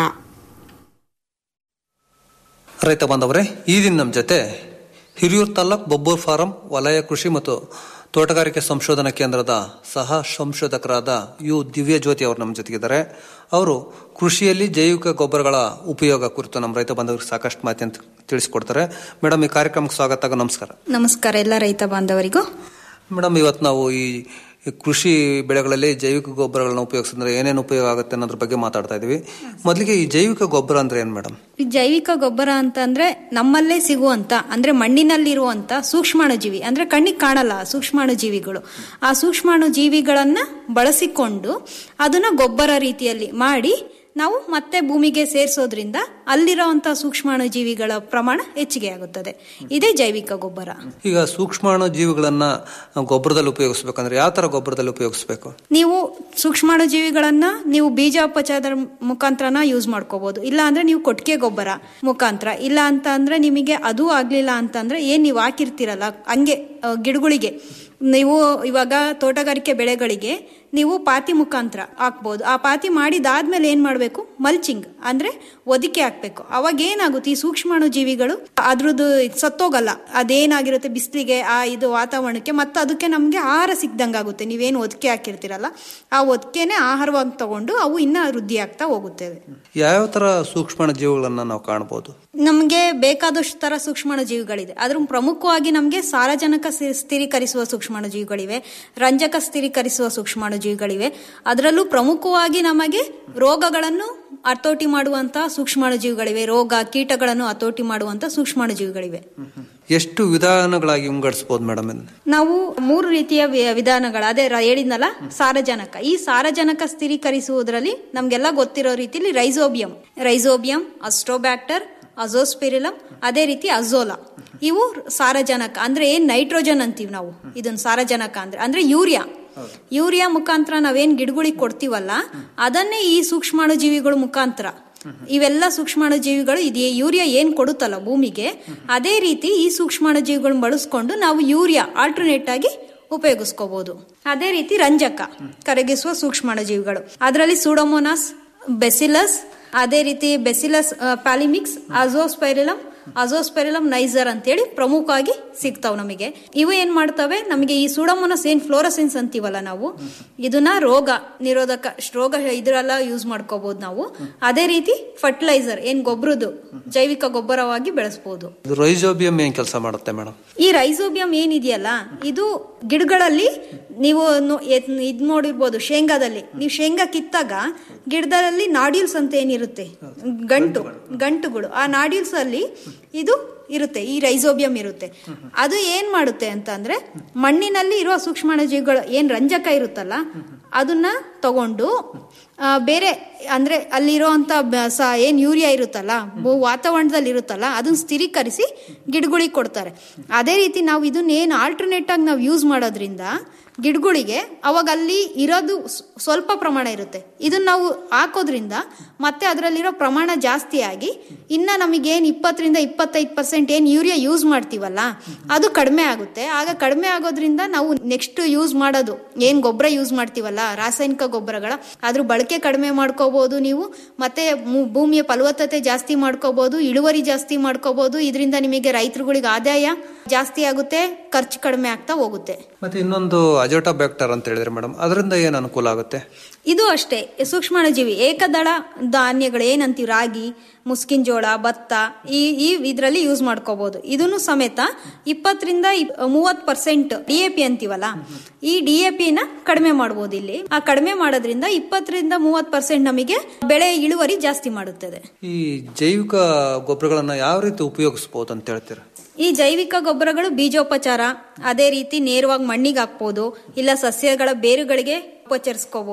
ರೈತ ಬಾಂಧವರೇ ಈ ದಿನ ನಮ್ಮ ಜೊತೆ ಹಿರಿಯೂರು ತಾಲೂಕ್ ಬೊಬ್ಬೂರ್ ಫಾರಂ ವಲಯ ಕೃಷಿ ಮತ್ತು ತೋಟಗಾರಿಕೆ ಸಂಶೋಧನಾ ಕೇಂದ್ರದ ಸಹ ಸಂಶೋಧಕರಾದ ಯು ದಿವ್ಯ ಜ್ಯೋತಿ ಅವರು ನಮ್ಮ ಜೊತೆಗಿದ್ದಾರೆ ಅವರು ಕೃಷಿಯಲ್ಲಿ ಜೈವಿಕ ಗೊಬ್ಬರಗಳ ಉಪಯೋಗ ಕುರಿತು ನಮ್ಮ ರೈತ ಬಾಂಧವರಿಗೆ ಸಾಕಷ್ಟು ಮಾಹಿತಿಯನ್ನು ತಿಳಿಸಿಕೊಡ್ತಾರೆ ಮೇಡಮ್ ಈ ಕಾರ್ಯಕ್ರಮಕ್ಕೆ ಸ್ವಾಗತ ನಮಸ್ಕಾರ ನಮಸ್ಕಾರ ಎಲ್ಲ ರೈತ ಬಾಂಧವರಿಗೂ ಮೇಡಮ್ ಇವತ್ತು ನಾವು ಈ ಈ ಕೃಷಿ ಬೆಳೆಗಳಲ್ಲಿ ಜೈವಿಕ ಗೊಬ್ಬರಗಳನ್ನ ಉಪಯೋಗಿಸಿದ್ರೆ ಏನೇನು ಉಪಯೋಗ ಆಗುತ್ತೆ ಅನ್ನೋದ್ರ ಬಗ್ಗೆ ಮಾತಾಡ್ತಾ ಇದೀವಿ ಮೊದಲಿಗೆ ಈ ಜೈವಿಕ ಗೊಬ್ಬರ ಅಂದ್ರೆ ಏನ್ ಮೇಡಮ್ ಈ ಜೈವಿಕ ಗೊಬ್ಬರ ಅಂತಂದ್ರೆ ನಮ್ಮಲ್ಲೇ ಸಿಗುವಂತ ಅಂದ್ರೆ ಮಣ್ಣಿನಲ್ಲಿರುವಂತ ಸೂಕ್ಷ್ಮಾಣು ಜೀವಿ ಅಂದ್ರೆ ಕಣ್ಣಿಗೆ ಕಾಣಲ್ಲ ಆ ಸೂಕ್ಷ್ಮಾಣು ಜೀವಿಗಳು ಆ ಸೂಕ್ಷ್ಮಾಣು ಜೀವಿಗಳನ್ನ ಬಳಸಿಕೊಂಡು ಅದನ್ನ ಗೊಬ್ಬರ ರೀತಿಯಲ್ಲಿ ಮಾಡಿ ನಾವು ಮತ್ತೆ ಭೂಮಿಗೆ ಸೇರಿಸೋದ್ರಿಂದ ಅಲ್ಲಿರುವಂತ ಸೂಕ್ಷ್ಮಾಣು ಜೀವಿಗಳ ಪ್ರಮಾಣ ಹೆಚ್ಚಿಗೆ ಆಗುತ್ತದೆ ಇದೇ ಜೈವಿಕ ಗೊಬ್ಬರ ಈಗ ಸೂಕ್ಷ್ಮಾಣು ಜೀವಿಗಳನ್ನ ಗೊಬ್ಬರದಲ್ಲಿ ಉಪಯೋಗಿಸ್ಬೇಕಂದ್ರೆ ಯಾವ ತರ ಗೊಬ್ಬರದಲ್ಲಿ ಉಪಯೋಗಿಸ್ಬೇಕು ನೀವು ಸೂಕ್ಷ್ಮಾಣು ಜೀವಿಗಳನ್ನ ನೀವು ಬೀಜೋಪಚಾರದ ಮುಖಾಂತರನ ಯೂಸ್ ಮಾಡ್ಕೋಬಹುದು ಇಲ್ಲ ಅಂದ್ರೆ ನೀವು ಕೊಟ್ಟಿಗೆ ಗೊಬ್ಬರ ಮುಖಾಂತರ ಇಲ್ಲ ಅಂತ ಅಂದ್ರೆ ನಿಮಗೆ ಅದು ಆಗ್ಲಿಲ್ಲ ಅಂತಂದ್ರೆ ಏನ್ ನೀವು ಹಾಕಿರ್ತೀರಲ್ಲ ಹಂಗೆ ಆ, ಗಿಡಗಳಿಗೆ ನೀವು ಇವಾಗ ತೋಟಗಾರಿಕೆ ಬೆಳೆಗಳಿಗೆ ನೀವು ಪಾತಿ ಮುಖಾಂತರ ಹಾಕ್ಬೋದು ಆ ಪಾತಿ ಮಾಡಿದಾದ್ಮೇಲೆ ಏನ್ ಮಾಡಬೇಕು ಮಲ್ಚಿಂಗ್ ಅಂದ್ರೆ ಒದಿಕೆ ಹಾಕ್ಬೇಕು ಅವಾಗ ಏನಾಗುತ್ತೆ ಈ ಸೂಕ್ಷ್ಮಾಣು ಜೀವಿಗಳು ಅದ್ರದ್ದು ಸತ್ತೋಗಲ್ಲ ಅದೇನಾಗಿರುತ್ತೆ ಬಿಸಿಲಿಗೆ ಆ ಇದು ವಾತಾವರಣಕ್ಕೆ ಮತ್ತೆ ಅದಕ್ಕೆ ನಮಗೆ ಆಹಾರ ಸಿಕ್ದಂಗಾಗುತ್ತೆ ನೀವೇನು ಒದಿಕೆ ಹಾಕಿರ್ತೀರಲ್ಲ ಆ ಒದಿಕೆನೆ ಆಹಾರವಾಗಿ ತಗೊಂಡು ಅವು ಇನ್ನ ವೃದ್ಧಿ ಆಗ್ತಾ ಹೋಗುತ್ತವೆ ಯಾವ ತರ ಸೂಕ್ಷ್ಮಾಣು ಜೀವಿಗಳನ್ನ ನಾವು ಕಾಣಬಹುದು ನಮಗೆ ಬೇಕಾದಷ್ಟು ತರ ಸೂಕ್ಷ್ಮಾಣು ಜೀವಿಗಳಿದೆ ಅದ್ರ ಪ್ರಮುಖವಾಗಿ ನಮಗೆ ಸಾರಜನಕ ಸ್ಥಿ- ಸ್ಥಿರೀಕರಿಸುವ ಸೂಕ್ಷ್ಮಾಣು ಜೀವಿಗಳಿವೆ ರಂಜಕ ಸ್ಥಿರೀಕರಿಸುವ ಸೂಕ್ಷ್ಮಾಣು ಜೀವಿಗಳಿವೆ ಅದರಲ್ಲೂ ಪ್ರಮುಖವಾಗಿ ನಮಗೆ ರೋಗಗಳನ್ನು ಹತೋಟಿ ಮಾಡುವಂತಹ ಸೂಕ್ಷ್ಮಾಣು ಜೀವಿಗಳಿವೆ ರೋಗ ಕೀಟಗಳನ್ನು ಹತೋಟಿ ಮಾಡುವಂತಹ ಸೂಕ್ಷ್ಮಾಣು ಜೀವಿಗಳಿವೆ ಎಷ್ಟು ವಿಧಾನಗಳಾಗಿ ವಿಂಗಡಿಸಬಹುದು ಮೇಡಮ್ ಇದನ್ನ ನಾವು ಮೂರು ರೀತಿಯ ವಿ- ವಿಧಾನಗಳು ಅದೇ ರ- ಹೇಳಿದ್ನಲ್ಲ ಸಾರಜನಕ ಈ ಸಾರಜನಕ ಸ್ಥಿರೀಕರಿಸುವುದರಲ್ಲಿ ನಮ್ಗೆಲ್ಲ ಗೊತ್ತಿರೋ ರೀತಿಯಲ್ಲಿ ರೈಸೋಬಿಯಂ ರೈಸೋಬಿಯಂ ಅಸ್ಟ್ರೋಬ್ಯಾಕ್ಟರ್ ಅಜೋಸ್ಪಿರಿಲಮ್ ಅದೇ ರೀತಿ ಅಜೋಲಾ ಇವು ಸಾರಜನಕ ಅಂದ್ರೆ ಏನ್ ನೈಟ್ರೋಜನ್ ಅಂತೀವಿ ನಾವು ಇದನ್ನ ಸಾರಜನಕ ಅಂದ್ರೆ ಅಂದ್ರೆ ಯೂರಿಯಾ ಯೂರಿಯಾ ಮುಖಾಂತರ ನಾವೇನ್ ಗಿಡಗಳಿಗೆ ಕೊಡ್ತೀವಲ್ಲ ಅದನ್ನೇ ಈ ಸೂಕ್ಷ್ಮಾಣು ಜೀವಿಗಳ ಮುಖಾಂತರ ಇವೆಲ್ಲ ಸೂಕ್ಷ್ಮಾಣು ಜೀವಿಗಳು ಇದೆ ಯೂರಿಯಾ ಏನ್ ಕೊಡುತ್ತಲ್ಲ ಭೂಮಿಗೆ ಅದೇ ರೀತಿ ಈ ಸೂಕ್ಷ್ಮಾಣು ಜೀವಿಗಳನ್ನ ಬಳಸ್ಕೊಂಡು ನಾವು ಯೂರಿಯಾ ಆಲ್ಟರ್ನೇಟ್ ಆಗಿ ಉಪಯೋಗಿಸ್ಕೋಬಹುದು ಅದೇ ರೀತಿ ರಂಜಕ ಕರಗಿಸುವ ಸೂಕ್ಷ್ಮಾಣು ಜೀವಿಗಳು ಅದರಲ್ಲಿ ಸೂಡೋಮೋನಾಸ್ ಬೆಸಿಲಸ್ ಅದೇ ರೀತಿ ಬೆಸಿಲಸ್ ಪ್ಯಾಲಿಮಿಕ್ಸ್ ಅಜೋಸ್ಪೈರಿಲಮ್ ಅಜೋಸ್ಪೆರಿಲಮ್ ನೈಸರ್ ಅಂತೇಳಿ ಪ್ರಮುಖವಾಗಿ ಸಿಗ್ತಾವ್ ನಮಗೆ ಇವು ಏನ್ ಮಾಡ್ತವೆ ನಮಗೆ ಈ ಸೂಡೋಮೋನಸ್ ಏನ್ ಫ್ಲೋರಸೆನ್ಸ್ ಅಂತೀವಲ್ಲ ನಾವು ಇದನ್ನ ರೋಗ ನಿರೋಧಕ ರೋಗ ಇದ್ರೆಲ್ಲ ಯೂಸ್ ಮಾಡ್ಕೋಬಹುದು ನಾವು ಅದೇ ರೀತಿ ಫರ್ಟಿಲೈಸರ್ ಏನ್ ಗೊಬ್ಬರದು ಜೈವಿಕ ಗೊಬ್ಬರವಾಗಿ ಬೆಳೆಸಬಹುದು ಇದು ರೈಸೋಬಿಯಂ ಏನ್ ಕೆಲಸ ಮಾಡುತ್ತೆ ಮೇಡಮ್ ಈ ರೈಸೋಬಿಯಂ ಏನಿದೆಯಲ್ಲ ಇದು ಗಿಡಗಳಲ್ಲಿ ನೀವು ನೋ- ಎತ್- ಇದ್ ನೋಡಿರ್ಬೋದು ಶೇಂಗಾದಲ್ಲಿ ನೀವು ಶೇಂಗಾ ಕಿತ್ತಾಗ ಗಿಡದಲ್ಲಿ ನಾಡ್ಯೂಲ್ಸ್ ಅಂತ ಏನಿರುತ್ತೆ ಗಂಟು ಗಂಟುಗಳು ಆ ನಾಡ್ಯೂಲ್ಸ್ ಅಲ್ಲಿ ಇದು ಇರುತ್ತೆ ಈ ರೈಸೋಬಿಯಂ ಇರುತ್ತೆ ಅದು ಏನ್ ಮಾಡುತ್ತೆ ಅಂತ ಅಂದ್ರೆ ಮಣ್ಣಿನಲ್ಲಿ ಇರುವ ಸೂಕ್ಷ್ಮಾಣುಜೀವಿಗಳು ಏನ್ ರಂಜಕ ಇರುತ್ತಲ್ಲ ಅದನ್ನ ತಗೊಂಡು ಆ, ಬೇರೆ ಅಂದ್ರೆ ಅಲ್ಲಿರುವಂತ ಬ- ಸ- ಏನ್ ಯೂರಿಯಾ ಇರುತ್ತಲ್ಲ ಭೂ ವಾತಾವರಣದಲ್ಲಿ ಇರುತ್ತಲ್ಲ ಅದನ್ನ ಸ್ಥಿರೀಕರಿಸಿ ಗಿಡಗಳಿಗೆ ಕೊಡ್ತಾರೆ ಅದೇ ರೀತಿ ನಾವು ಇದನ್ನ ಏನ್ ಆಲ್ಟರ್ನೇಟ್ ಆಗಿ ನಾವು ಯೂಸ್ ಮಾಡೋದ್ರಿಂದ ಗಿಡಗಳಿಗೆ ಅವಾಗ ಅಲ್ಲಿ ಇರೋದು ಸ್- ಸ್ವಲ್ಪ ಪ್ರಮಾಣ ಇರುತ್ತೆ ಇದನ್ನ ನಾವು ಹಾಕೋದ್ರಿಂದ ಮತ್ತೆ ಅದರಲ್ಲಿರೋ ಪ್ರಮಾಣ ಜಾಸ್ತಿ ಆಗಿ ಇನ್ನ ನಮಗೇನು ಇಪ್ಪತ್ತರಿಂದ ಇಪ್ಪತ್ತೈದು ಪರ್ಸೆಂಟ್ ಏನು ಯೂರಿಯಾ ಯೂಸ್ ಮಾಡ್ತೀವಲ್ಲ ಅದು ಕಡಿಮೆ ಆಗುತ್ತೆ ಆಗ ಕಡಿಮೆ ಆಗೋದ್ರಿಂದ ನಾವು ನೆಕ್ಸ್ಟ್ ಯೂಸ್ ಮಾಡೋದು ಏನ್ ಗೊಬ್ಬರ ಯೂಸ್ ಮಾಡ್ತೀವಲ್ಲ ರಾಸಾಯನಿಕ ಗೊಬ್ಬರಗಳ ಅದ್ರ ಬಳಕೆ ಕಡಿಮೆ ಮಾಡ್ಕೋಬಹುದು ನೀವು ಮತ್ತೆ ಮು- ಭೂಮಿಯ ಫಲವತ್ತತೆ ಜಾಸ್ತಿ ಮಾಡ್ಕೋಬಹುದು ಇಳುವರಿ ಜಾಸ್ತಿ ಮಾಡ್ಕೋಬಹುದು ಇದರಿಂದ ನಿಮಗೆ ರೈತರುಗಳಿಗೆ ಆದಾಯ ಜಾಸ್ತಿ ಆಗುತ್ತೆ ಖರ್ಚು ಕಡಿಮೆ ಆಗ್ತಾ ಹೋಗುತ್ತೆ ಮತ್ತೆ ಇನ್ನೊಂದು ಅಜೋಟಾ ಬ್ಯಾಕ್ಟರ್ ಅಂತ ಹೇಳಿದ್ರೆ ಮೇಡಮ್ ಅದರಿಂದ ಏನ್ ಅನುಕೂಲ ಆಗುತ್ತೆ ಇದು ಅಷ್ಟೇ ಸೂಕ್ಷ್ಮಾಣುಜೀವಿ ಏಕದಳ ಧಾನ್ಯಗಳು ಏನಂತೀವಿ ರಾಗಿ ಮುಸ್ಕಿನ ಜೋಳ ಭತ್ತ ಈ ಈ ಇದರಲ್ಲಿ ಯೂಸ್ ಮಾಡ್ಕೋಬಹುದು ಇದನ್ನು ಸಮೇತ ಇಪ್ಪತ್ತರಿಂದ ಮೂವತ್ ಪರ್ಸೆಂಟ್ ಡಿ ಎ ಪಿ ಅಂತೀವಲ್ಲ ಈ ಡಿ ಎ ಪಿನ ಕಡಿಮೆ ಮಾಡಬಹುದು ಇಲ್ಲಿ ಆ ಕಡಿಮೆ ಮಾಡೋದ್ರಿಂದ ಇಪ್ಪತ್ತರಿಂದ ಮೂವತ್ ಪರ್ಸೆಂಟ್ ನಮಗೆ ಬೆಳೆ ಇಳುವರಿ ಜಾಸ್ತಿ ಮಾಡುತ್ತದೆ ಈ ಜೈವಿಕ ಗೊಬ್ಬರಗಳನ್ನ ಯಾವ ರೀತಿ ಉಪಯೋಗಿಸಬಹುದು ಅಂತ ಹೇಳ್ತೀರಾ ಈ ಜೈವಿಕ ಗೊಬ್ಬರಗಳು ಬೀಜೋಪಚಾರ ಅದೇ ರೀತಿ ನೇರವಾಗಿ ಮಣ್ಣಿಗೆ ಹಾಕ್ಬೋದು ಇಲ್ಲ ಸಸ್ಯಗಳ ಬೇರುಗಳಿಗೆ ಉಪಚರಿಸ್ಕೋಬಹುದು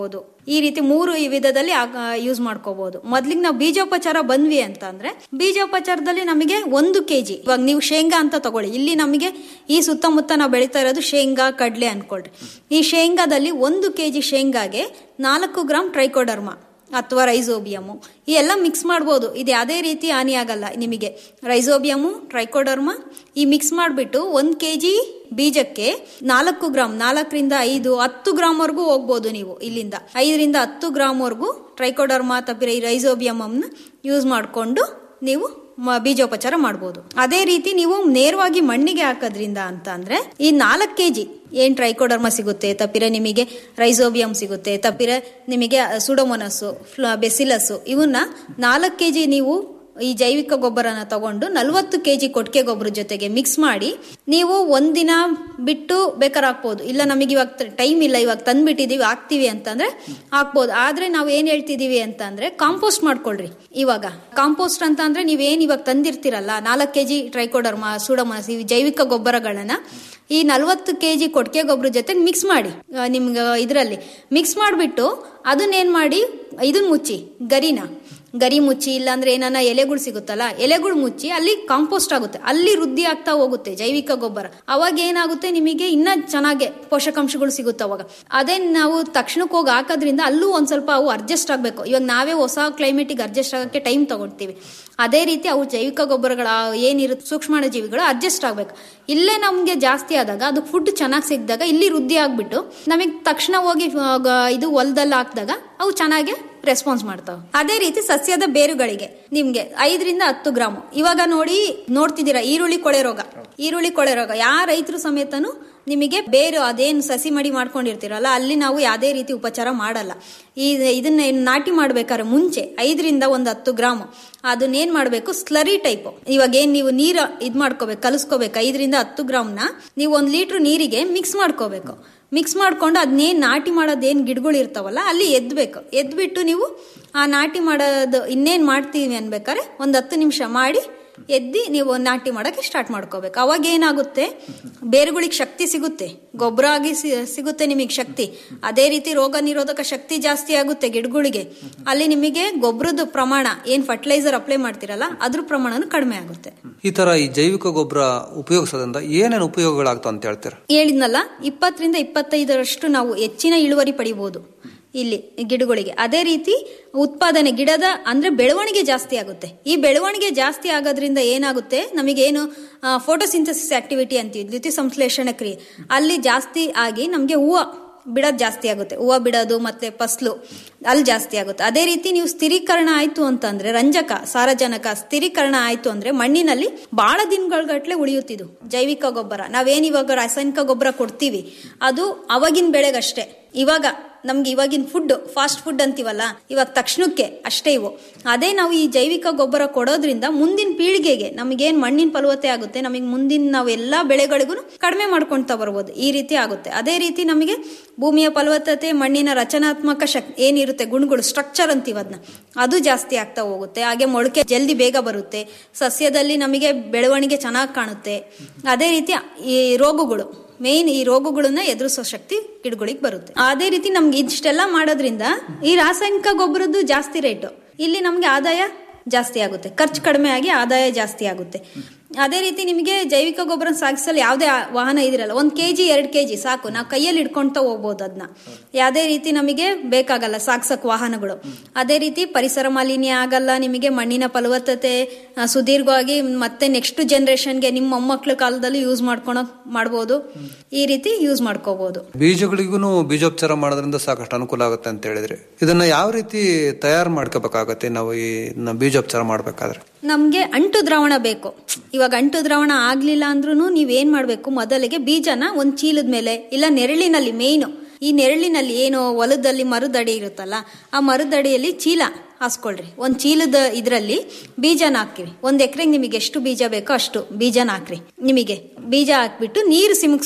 ಈ ರೀತಿ ಮೂರು ಈ ವಿಧದಲ್ಲಿ ಯೂಸ್ ಮಾಡ್ಕೋಬಹುದು ಮೊದ್ಲಿಗೆ ನಾವು ಬೀಜೋಪಚಾರ ಬಂದ್ವಿ ಅಂತ ಅಂದ್ರೆ ಬೀಜೋಪಚಾರದಲ್ಲಿ ನಮಗೆ ಒಂದು ಕೆಜಿ ಇವಾಗ ನೀವು ಶೇಂಗಾ ಅಂತ ತಗೊಳ್ಳಿ ಇಲ್ಲಿ ನಮಗೆ ಈ ಸುತ್ತಮುತ್ತ ನಾವು ಬೆಳೀತಾ ಇರೋದು ಶೇಂಗಾ ಕಡ್ಲೆ ಅನ್ಕೊಳ್ರಿ ಈ ಶೇಂಗಾದಲ್ಲಿ ಒಂದು ಕೆಜಿ ಶೇಂಗಾಗೆ ನಾಲ್ಕು ಗ್ರಾಮ್ ಟ್ರೈಕೋಡರ್ಮಾ ಅಥವಾ ರೈಸೋಬಿಯಮು ಈ ಎಲ್ಲ ಮಿಕ್ಸ್ ಮಾಡ್ಬೋದು ಇದು ಯಾವುದೇ ರೀತಿ ಹಾನಿ ಆಗಲ್ಲ ನಿಮಗೆ ರೈಸೋಬಿಯಮು ಟ್ರೈಕೋಡರ್ಮ ಈ ಮಿಕ್ಸ್ ಮಾಡಿಬಿಟ್ಟು ಒಂದು ಕೆ ಜಿ ಬೀಜಕ್ಕೆ ನಾಲ್ಕು ಗ್ರಾಮ್ ನಾಲ್ಕರಿಂದ ಐದು ಹತ್ತು ಗ್ರಾಮ್ವರೆಗೂ ಹೋಗ್ಬೋದು ನೀವು ಇಲ್ಲಿಂದ ಐದರಿಂದ ಹತ್ತು ಗ್ರಾಮ್ವರೆಗೂ ಟ್ರೈಕೋಡರ್ಮ ಅಥವಾ ಈ ರೈಸೋಬಿಯಮನ್ನ ಯೂಸ್ ಮಾಡಿಕೊಂಡು ನೀವು ಮ- ಬೀಜೋಪಚಾರ ಮಾಡ್ಬೋದು ಅದೇ ರೀತಿ ನೀವು ನೇರವಾಗಿ ಮಣ್ಣಿಗೆ ಹಾಕೋದ್ರಿಂದ ಅಂತ ಅಂದ್ರೆ ಈ ನಾಲ್ಕು ಕೆ ಜಿ ಏನ್ ಟ್ರೈಕೋಡರ್ಮ ಸಿಗುತ್ತೆ ತಪ್ಪಿರ ನಿಮಗೆ ರೈಸೋಬಿಯಂ ಸಿಗುತ್ತೆ ತಪ್ಪಿರ ನಿಮಗೆ ಸುಡೋಮೊನಸ್ಸು ಬೆಸಿಲಸ್ಸು ಇವನ್ನ ನಾಲ್ಕು ಕೆ ಜಿ ನೀವು ಈ ಜೈವಿಕ ಗೊಬ್ಬರನ ತಗೊಂಡು ನಲವತ್ತು ಕೆ ಜಿ ಕೊಟ್ಟಿಗೆ ಗೊಬ್ಬರ ಜೊತೆಗೆ ಮಿಕ್ಸ್ ಮಾಡಿ ನೀವು ಒಂದಿನ ಬಿಟ್ಟು ಬೇಕಾದ್ರೆ ಹಾಕ್ಬೋದು ಇಲ್ಲ ನಮಗೆ ಇವಾಗ ಟೈಮ್ ಇಲ್ಲ ಇವಾಗ ತಂದ್ಬಿಟ್ಟಿದೀವಿ ಹಾಕ್ತಿವಿ ಅಂತಂದ್ರೆ ಹಾಕ್ಬೋದು ಆದ್ರೆ ನಾವು ಏನ್ ಹೇಳ್ತಿದೀವಿ ಅಂತಂದ್ರೆ ಕಾಂಪೋಸ್ಟ್ ಮಾಡ್ಕೊಳ್ರಿ ಇವಾಗ ಕಾಂಪೋಸ್ಟ್ ಅಂತ ಅಂದ್ರೆ ನೀವೇನ್ ಇವಾಗ ತಂದಿರ್ತೀರಲ್ಲ ನಾಲ್ಕು ಕೆ ಜಿ ಟ್ರೈಕೋಡರ್ಮ ಸುಡಮಸ್ ಈ ಜೈವಿಕ ಗೊಬ್ಬರಗಳನ್ನ ಈ ನಲವತ್ತು ಕೆ ಜಿ ಕೊಟ್ಟಿಗೆ ಗೊಬ್ಬರ ಜೊತೆ ಮಿಕ್ಸ್ ಮಾಡಿ ಆ, ನಿಮ್ಗೆ ಇದರಲ್ಲಿ ಮಿಕ್ಸ್ ಮಾಡಿಬಿಟ್ಟು ಅದನ್ನೇನ್ ಮಾಡಿ ಇದನ್ನ ಮುಚ್ಚಿ ಗರಿನ ಗರಿ ಮುಚ್ಚಿ ಇಲ್ಲಾಂದ್ರೆ ಏನಾನ ಎಲೆಗಳು ಸಿಗುತ್ತಲ್ಲ ಎಲೆಗಳು ಮುಚ್ಚಿ ಅಲ್ಲಿ ಕಾಂಪೋಸ್ಟ್ ಆಗುತ್ತೆ ಅಲ್ಲಿ ವೃದ್ಧಿ ಆಗ್ತಾ ಹೋಗುತ್ತೆ ಜೈವಿಕ ಗೊಬ್ಬರ ಅವಾಗ ಏನಾಗುತ್ತೆ ನಿಮಗೆ ಇನ್ನ ಚೆನ್ನಾಗೆ ಪೋಷಕಾಂಶಗಳು ಸಿಗುತ್ತೆ ಅವಾಗ ಅದೇ ನಾವು ತಕ್ಷಣಕ್ಕೆ ಹೋಗಿ ಹಾಕೋದ್ರಿಂದ ಅಲ್ಲೂ ಒಂದ್ ಸ್ವಲ್ಪ ಅವು ಅಡ್ಜಸ್ಟ್ ಆಗಬೇಕು ಇವಾಗ ನಾವೇ ಹೊಸ ಕ್ಲೈಮೇಟಿಗೆ ಅಡ್ಜಸ್ಟ್ ಆಗಕ್ಕೆ ಟೈಮ್ ತಗೊಳ್ತೀವಿ ಅದೇ ರೀತಿ ಅವು ಜೈವಿಕ ಗೊಬ್ಬರಗಳ ಏನಿರುತ್ತೆ ಸೂಕ್ಷ್ಮಾಣು ಜೀವಿಗಳು ಅಡ್ಜಸ್ಟ್ ಆಗ್ಬೇಕು ಇಲ್ಲೇ ನಮ್ಗೆ ಜಾಸ್ತಿ ಆದಾಗ ಅದು ಫುಡ್ ಚೆನ್ನಾಗಿ ಸಿಕ್ಕಿದಾಗ ಇಲ್ಲಿ ವೃದ್ಧಿ ಆಗ್ಬಿಟ್ಟು ನಮಗೆ ತಕ್ಷಣ ಹೋಗಿ ಆ, ಗ- ಇದು ಹೊಲದಲ್ಲಿ ಹಾಕಿದಾಗ ಅವು ಚೆನ್ನಾಗಿ ರೆಸ್ಪಾನ್ಸ್ ಮಾಡ್ತಾವೆ ಅದೇ ರೀತಿ ಸಸ್ಯದ ಬೇರುಗಳಿಗೆ ನಿಮ್ಗೆ ಐದರಿಂದ ಹತ್ತು ಗ್ರಾಮ್ ಇವಾಗ ನೋಡಿ ನೋಡ್ತಿದ್ದೀರಾ ಈರುಳ್ಳಿ ಕೊಳೆ ರೋಗ ಈರುಳ್ಳಿ ಕೊಳೆ ರೋಗ ಯಾವ ರೈತರು ಸಮೇತನು ನಿಮಗೆ ಬೇರು ಅದೇನು ಸಸಿ ಮಡಿ ಮಾಡ್ಕೊಂಡಿರ್ತೀರಲ್ಲ ಅಲ್ಲಿ ನಾವು ಯಾವುದೇ ರೀತಿ ಉಪಚಾರ ಮಾಡಲ್ಲ ಈ ಇದನ್ನ ಏನ್ ನಾಟಿ ಮಾಡ್ಬೇಕಾದ್ರೆ ಮುಂಚೆ ಐದರಿಂದ ಒಂದು ಹತ್ತು ಗ್ರಾಮ್ ಅದನ್ನೇನ್ ಮಾಡಬೇಕು ಸ್ಲರಿ ಟೈಪ್ ಇವಾಗ ಏನ್ ನೀವು ನೀರು ಇದ್ ಮಾಡ್ಕೋಬೇಕು ಕಲಿಸ್ಕೋಬೇಕು ಐದರಿಂದ ಹತ್ತು ಗ್ರಾಮ್ನ ನೀವು ಒಂದು ಲೀಟರ್ ನೀರಿಗೆ ಮಿಕ್ಸ್ ಮಾಡ್ಕೋಬೇಕು ಮಿಕ್ಸ್ ಮಾಡ್ಕೊಂಡು ಅದನ್ನೇನು ನಾಟಿ ಮಾಡೋದೇನು ಗಿಡಗಳು ಇರ್ತಾವಲ್ಲ ಅಲ್ಲಿ ಎದ್ಬೇಕು ಎದ್ಬಿಟ್ಟು ನೀವು ಆ ನಾಟಿ ಮಾಡೋದು ಇನ್ನೇನು ಮಾಡ್ತೀವಿ ಅನ್ಬೇಕಾದ್ರೆ ಒಂದು ಹತ್ತು ನಿಮಿಷ ಮಾಡಿ ಎದ್ದಿ ನೀವು ನಾಟಿ ಮಾಡೋಕ್ಕೆ ಸ್ಟಾರ್ಟ್ ಮಾಡ್ಕೋಬೇಕು ಅವಾಗ ಏನಾಗುತ್ತೆ ಬೇರುಗಳಿಗೆ ಶಕ್ತಿ ಸಿಗುತ್ತೆ ಗೊಬ್ಬರ ಆಗಿ ಸಿ- ಸಿಗುತ್ತೆ ನಿಮಗೆ ಶಕ್ತಿ ಅದೇ ರೀತಿ ರೋಗ ನಿರೋಧಕ ಶಕ್ತಿ ಜಾಸ್ತಿ ಆಗುತ್ತೆ ಗಿಡಗಳಿಗೆ ಅಲ್ಲಿ ನಿಮಗೆ ಗೊಬ್ಬರದ ಪ್ರಮಾಣ ಏನ್ ಫರ್ಟಿಲೈಸರ್ ಅಪ್ಲೈ ಮಾಡ್ತೀರಲ್ಲ ಅದ್ರ ಪ್ರಮಾಣನೂ ಕಡಿಮೆ ಆಗುತ್ತೆ ಈ ತರ ಈ ಜೈವಿಕ ಗೊಬ್ಬರ ಉಪಯೋಗಿಸೋದ್ರಿಂದ ಏನೇನು ಉಪಯೋಗಗಳಾಗ್ತಾವ ಅಂತ ಹೇಳ್ತೀರಾ ಹೇಳಿದ್ನಲ್ಲ ಇಪ್ಪತ್ತರಿಂದ ಇಪ್ಪತ್ತೈದರಷ್ಟು ನಾವು ಹೆಚ್ಚಿನ ಇಳುವರಿ ಪಡಿಬಹುದು ಇಲ್ಲಿ ಗಿಡಗಳಿಗೆ ಅದೇ ರೀತಿ ಉತ್ಪಾದನೆ ಗಿಡದ ಅಂದ್ರೆ ಬೆಳವಣಿಗೆ ಜಾಸ್ತಿ ಆಗುತ್ತೆ ಈ ಬೆಳವಣಿಗೆ ಜಾಸ್ತಿ ಆಗೋದ್ರಿಂದ ಏನಾಗುತ್ತೆ ನಮಗೇನು ಫೋಟೋಸಿಂಥಸಿಸ್ ಆಕ್ಟಿವಿಟಿ ಅಂತೀವಿ ದ್ಯುತಿ ಸಂಶ್ಲೇಷಣ ಕ್ರಿಯೆ ಅಲ್ಲಿ ಜಾಸ್ತಿ ಆಗಿ ನಮಗೆ ಹೂವು ಬಿಡೋದು ಜಾಸ್ತಿ ಆಗುತ್ತೆ ಹೂವು ಬಿಡೋದು ಮತ್ತೆ ಫಸ್ಲು ಅಲ್ಲಿ ಜಾಸ್ತಿ ಆಗುತ್ತೆ ಅದೇ ರೀತಿ ನೀವು ಸ್ಥಿರೀಕರಣ ಆಯ್ತು ಅಂತಂದ್ರೆ ರಂಜಕ ಸಾರಜನಕ ಸ್ಥಿರೀಕರಣ ಆಯ್ತು ಅಂದ್ರೆ ಮಣ್ಣಿನಲ್ಲಿ ಬಹಳ ದಿನಗಳಗಟ್ಲೆ ಉಳಿಯುತ್ತಿದ್ದು ಜೈವಿಕ ಗೊಬ್ಬರ ನಾವೇನ್ ಇವಾಗ ರಾಸಾಯನಿಕ ಗೊಬ್ಬರ ಕೊಡ್ತೀವಿ ಅದು ಅವಾಗಿನ ಬೆಳೆಗಷ್ಟೇ ಇವಾಗ ನಮ್ಗೆ ಇವಾಗಿನ ಫುಡ್ ಫಾಸ್ಟ್ ಫುಡ್ ಅಂತೀವಲ್ಲ ಇವಾಗ ತಕ್ಷಣಕ್ಕೆ ಅಷ್ಟೇ ಇವು ಅದೇ ನಾವು ಈ ಜೈವಿಕ ಗೊಬ್ಬರ ಕೊಡೋದ್ರಿಂದ ಮುಂದಿನ ಪೀಳಿಗೆಗೆ ನಮಗೇನ್ ಮಣ್ಣಿನ ಫಲವತ್ತೆ ಆಗುತ್ತೆ ನಮಗೆ ಮುಂದಿನ ನಾವು ಎಲ್ಲಾ ಬೆಳೆಗಳಿಗೂ ಕಡಿಮೆ ಮಾಡ್ಕೊಂತಾ ಬರ್ಬೋದು ಈ ರೀತಿ ಆಗುತ್ತೆ ಅದೇ ರೀತಿ ನಮಗೆ ಭೂಮಿಯ ಫಲವತ್ತತೆ ಮಣ್ಣಿನ ರಚನಾತ್ಮಕ ಶಕ್ ಏನಿರುತ್ತೆ ಗುಣಗಳು ಸ್ಟ್ರಕ್ಚರ್ ಅಂತೀವಿ ಅದನ್ನ ಅದು ಜಾಸ್ತಿ ಆಗ್ತಾ ಹೋಗುತ್ತೆ ಹಾಗೆ ಮೊಳಕೆ ಜಲ್ದಿ ಬೇಗ ಬರುತ್ತೆ ಸಸ್ಯದಲ್ಲಿ ನಮಗೆ ಬೆಳವಣಿಗೆ ಚೆನ್ನಾಗಿ ಕಾಣುತ್ತೆ ಅದೇ ರೀತಿ ಈ ರೋಗಗಳು ಮೇನ್ ಈ ರೋಗಗಳನ್ನ ಎದುರಿಸೋ ಶಕ್ತಿ ಗಿಡಗಳಿಗೆ ಬರುತ್ತೆ ಅದೇ ರೀತಿ ನಮ್ಗೆ ಇಷ್ಟೆಲ್ಲ ಮಾಡೋದ್ರಿಂದ ಈ ರಾಸಾಯನಿಕ ಗೊಬ್ಬರದ್ದು ಜಾಸ್ತಿ ರೇಟು ಇಲ್ಲಿ ನಮ್ಗೆ ಆದಾಯ ಜಾಸ್ತಿ ಆಗುತ್ತೆ ಖರ್ಚು ಕಡಿಮೆ ಆಗಿ ಆದಾಯ ಜಾಸ್ತಿ ಆಗುತ್ತೆ ಅದೇ ರೀತಿ ನಿಮಗೆ ಜೈವಿಕ ಗೊಬ್ಬರ ಸಾಗಿಸಲು ಯಾವುದೇ ಆ- ವಾಹನ ಇದಿರಲ್ಲ ಒಂದು ಕೆ ಜಿ ಎರಡು ಕೆ ಜಿ ಸಾಕು ನಾವು ಕೈಯಲ್ಲಿ ಹಿಡ್ಕೊಂತ ಹೋಗ್ಬೋದು ಅದನ್ನ ಯಾವುದೇ ರೀತಿ ನಮಗೆ ಬೇಕಾಗಲ್ಲ ಸಾಗ್ಸಕ್ ವಾಹನಗಳು ಅದೇ ರೀತಿ ಪರಿಸರ ಮಾಲಿನ್ಯ ಆಗಲ್ಲ ನಿಮಗೆ ಮಣ್ಣಿನ ಫಲವತ್ತತೆ ಆ, ಸುದೀರ್ಘವಾಗಿ ಮತ್ತೆ ನೆಕ್ಸ್ಟ್ ಜನರೇಷನ್ಗೆ ನಿಮ್ಮ ಮೊಮ್ಮಕ್ಳ ಕಾಲದಲ್ಲಿ ಯೂಸ್ ಮಾಡ್ಕೊಳೋ ಮಾಡ್ಬೋದು ಈ ರೀತಿ ಯೂಸ್ ಮಾಡ್ಕೋಬಹುದು ಬೀಜಗಳಿಗೂ ಬೀಜೋಪಚಾರ ಮಾಡೋದ್ರಿಂದ ಸಾಕಷ್ಟು ಅನುಕೂಲ ಆಗುತ್ತೆ ಅಂತ ಹೇಳಿದ್ರಿ ಇದನ್ನ ಯಾವ ರೀತಿ ತಯಾರು ಮಾಡ್ಕೋಬೇಕಾಗತ್ತೆ ನಾವು ಈ ಇದನ್ನ ಬೀಜೋಪಚಾರ ಮಾಡ್ಬೇಕಾದ್ರೆ ನಮ್ಗೆ ಅಂಟು ದ್ರಾವಣ ಬೇಕು ಇವಾಗ ಅಂಟು ದ್ರಾವಣ ಆಗ್ಲಿಲ್ಲ ಅಂದ್ರೂ ನೀವೇನ್ ಮಾಡ್ಬೇಕು ಮೊದಲಿಗೆ ಬೀಜನ ಒಂದ್ ಚೀಲದ ಮೇಲೆ ಇಲ್ಲ ನೆರಳಿನಲ್ಲಿ ಮೇಯ್ನು ಈ ನೆರಳಿನಲ್ಲಿ ಏನು ಹೊಲದಲ್ಲಿ ಮರದಡಿ ಇರುತ್ತಲ್ಲ ಆ ಮರದಡಿಯಲ್ಲಿ ಚೀಲ ಹಾಸ್ಕೊಳ್ರಿ ಒಂದ್ ಚೀಲದ ಇದ್ರಲ್ಲಿ ಬೀಜನ ಹಾಕ್ರಿ ಒಂದ್ ಎಕರೆಗೆ ನಿಮಗೆ ಎಷ್ಟು ಬೀಜ ಬೇಕೋ ಅಷ್ಟು ಬೀಜನ ಹಾಕ್ರಿ ನಿಮಗೆ ಬೀಜ ಹಾಕ್ಬಿಟ್ಟು ನೀರು ಸಿಮುಕ್ಸ್ಬೋದು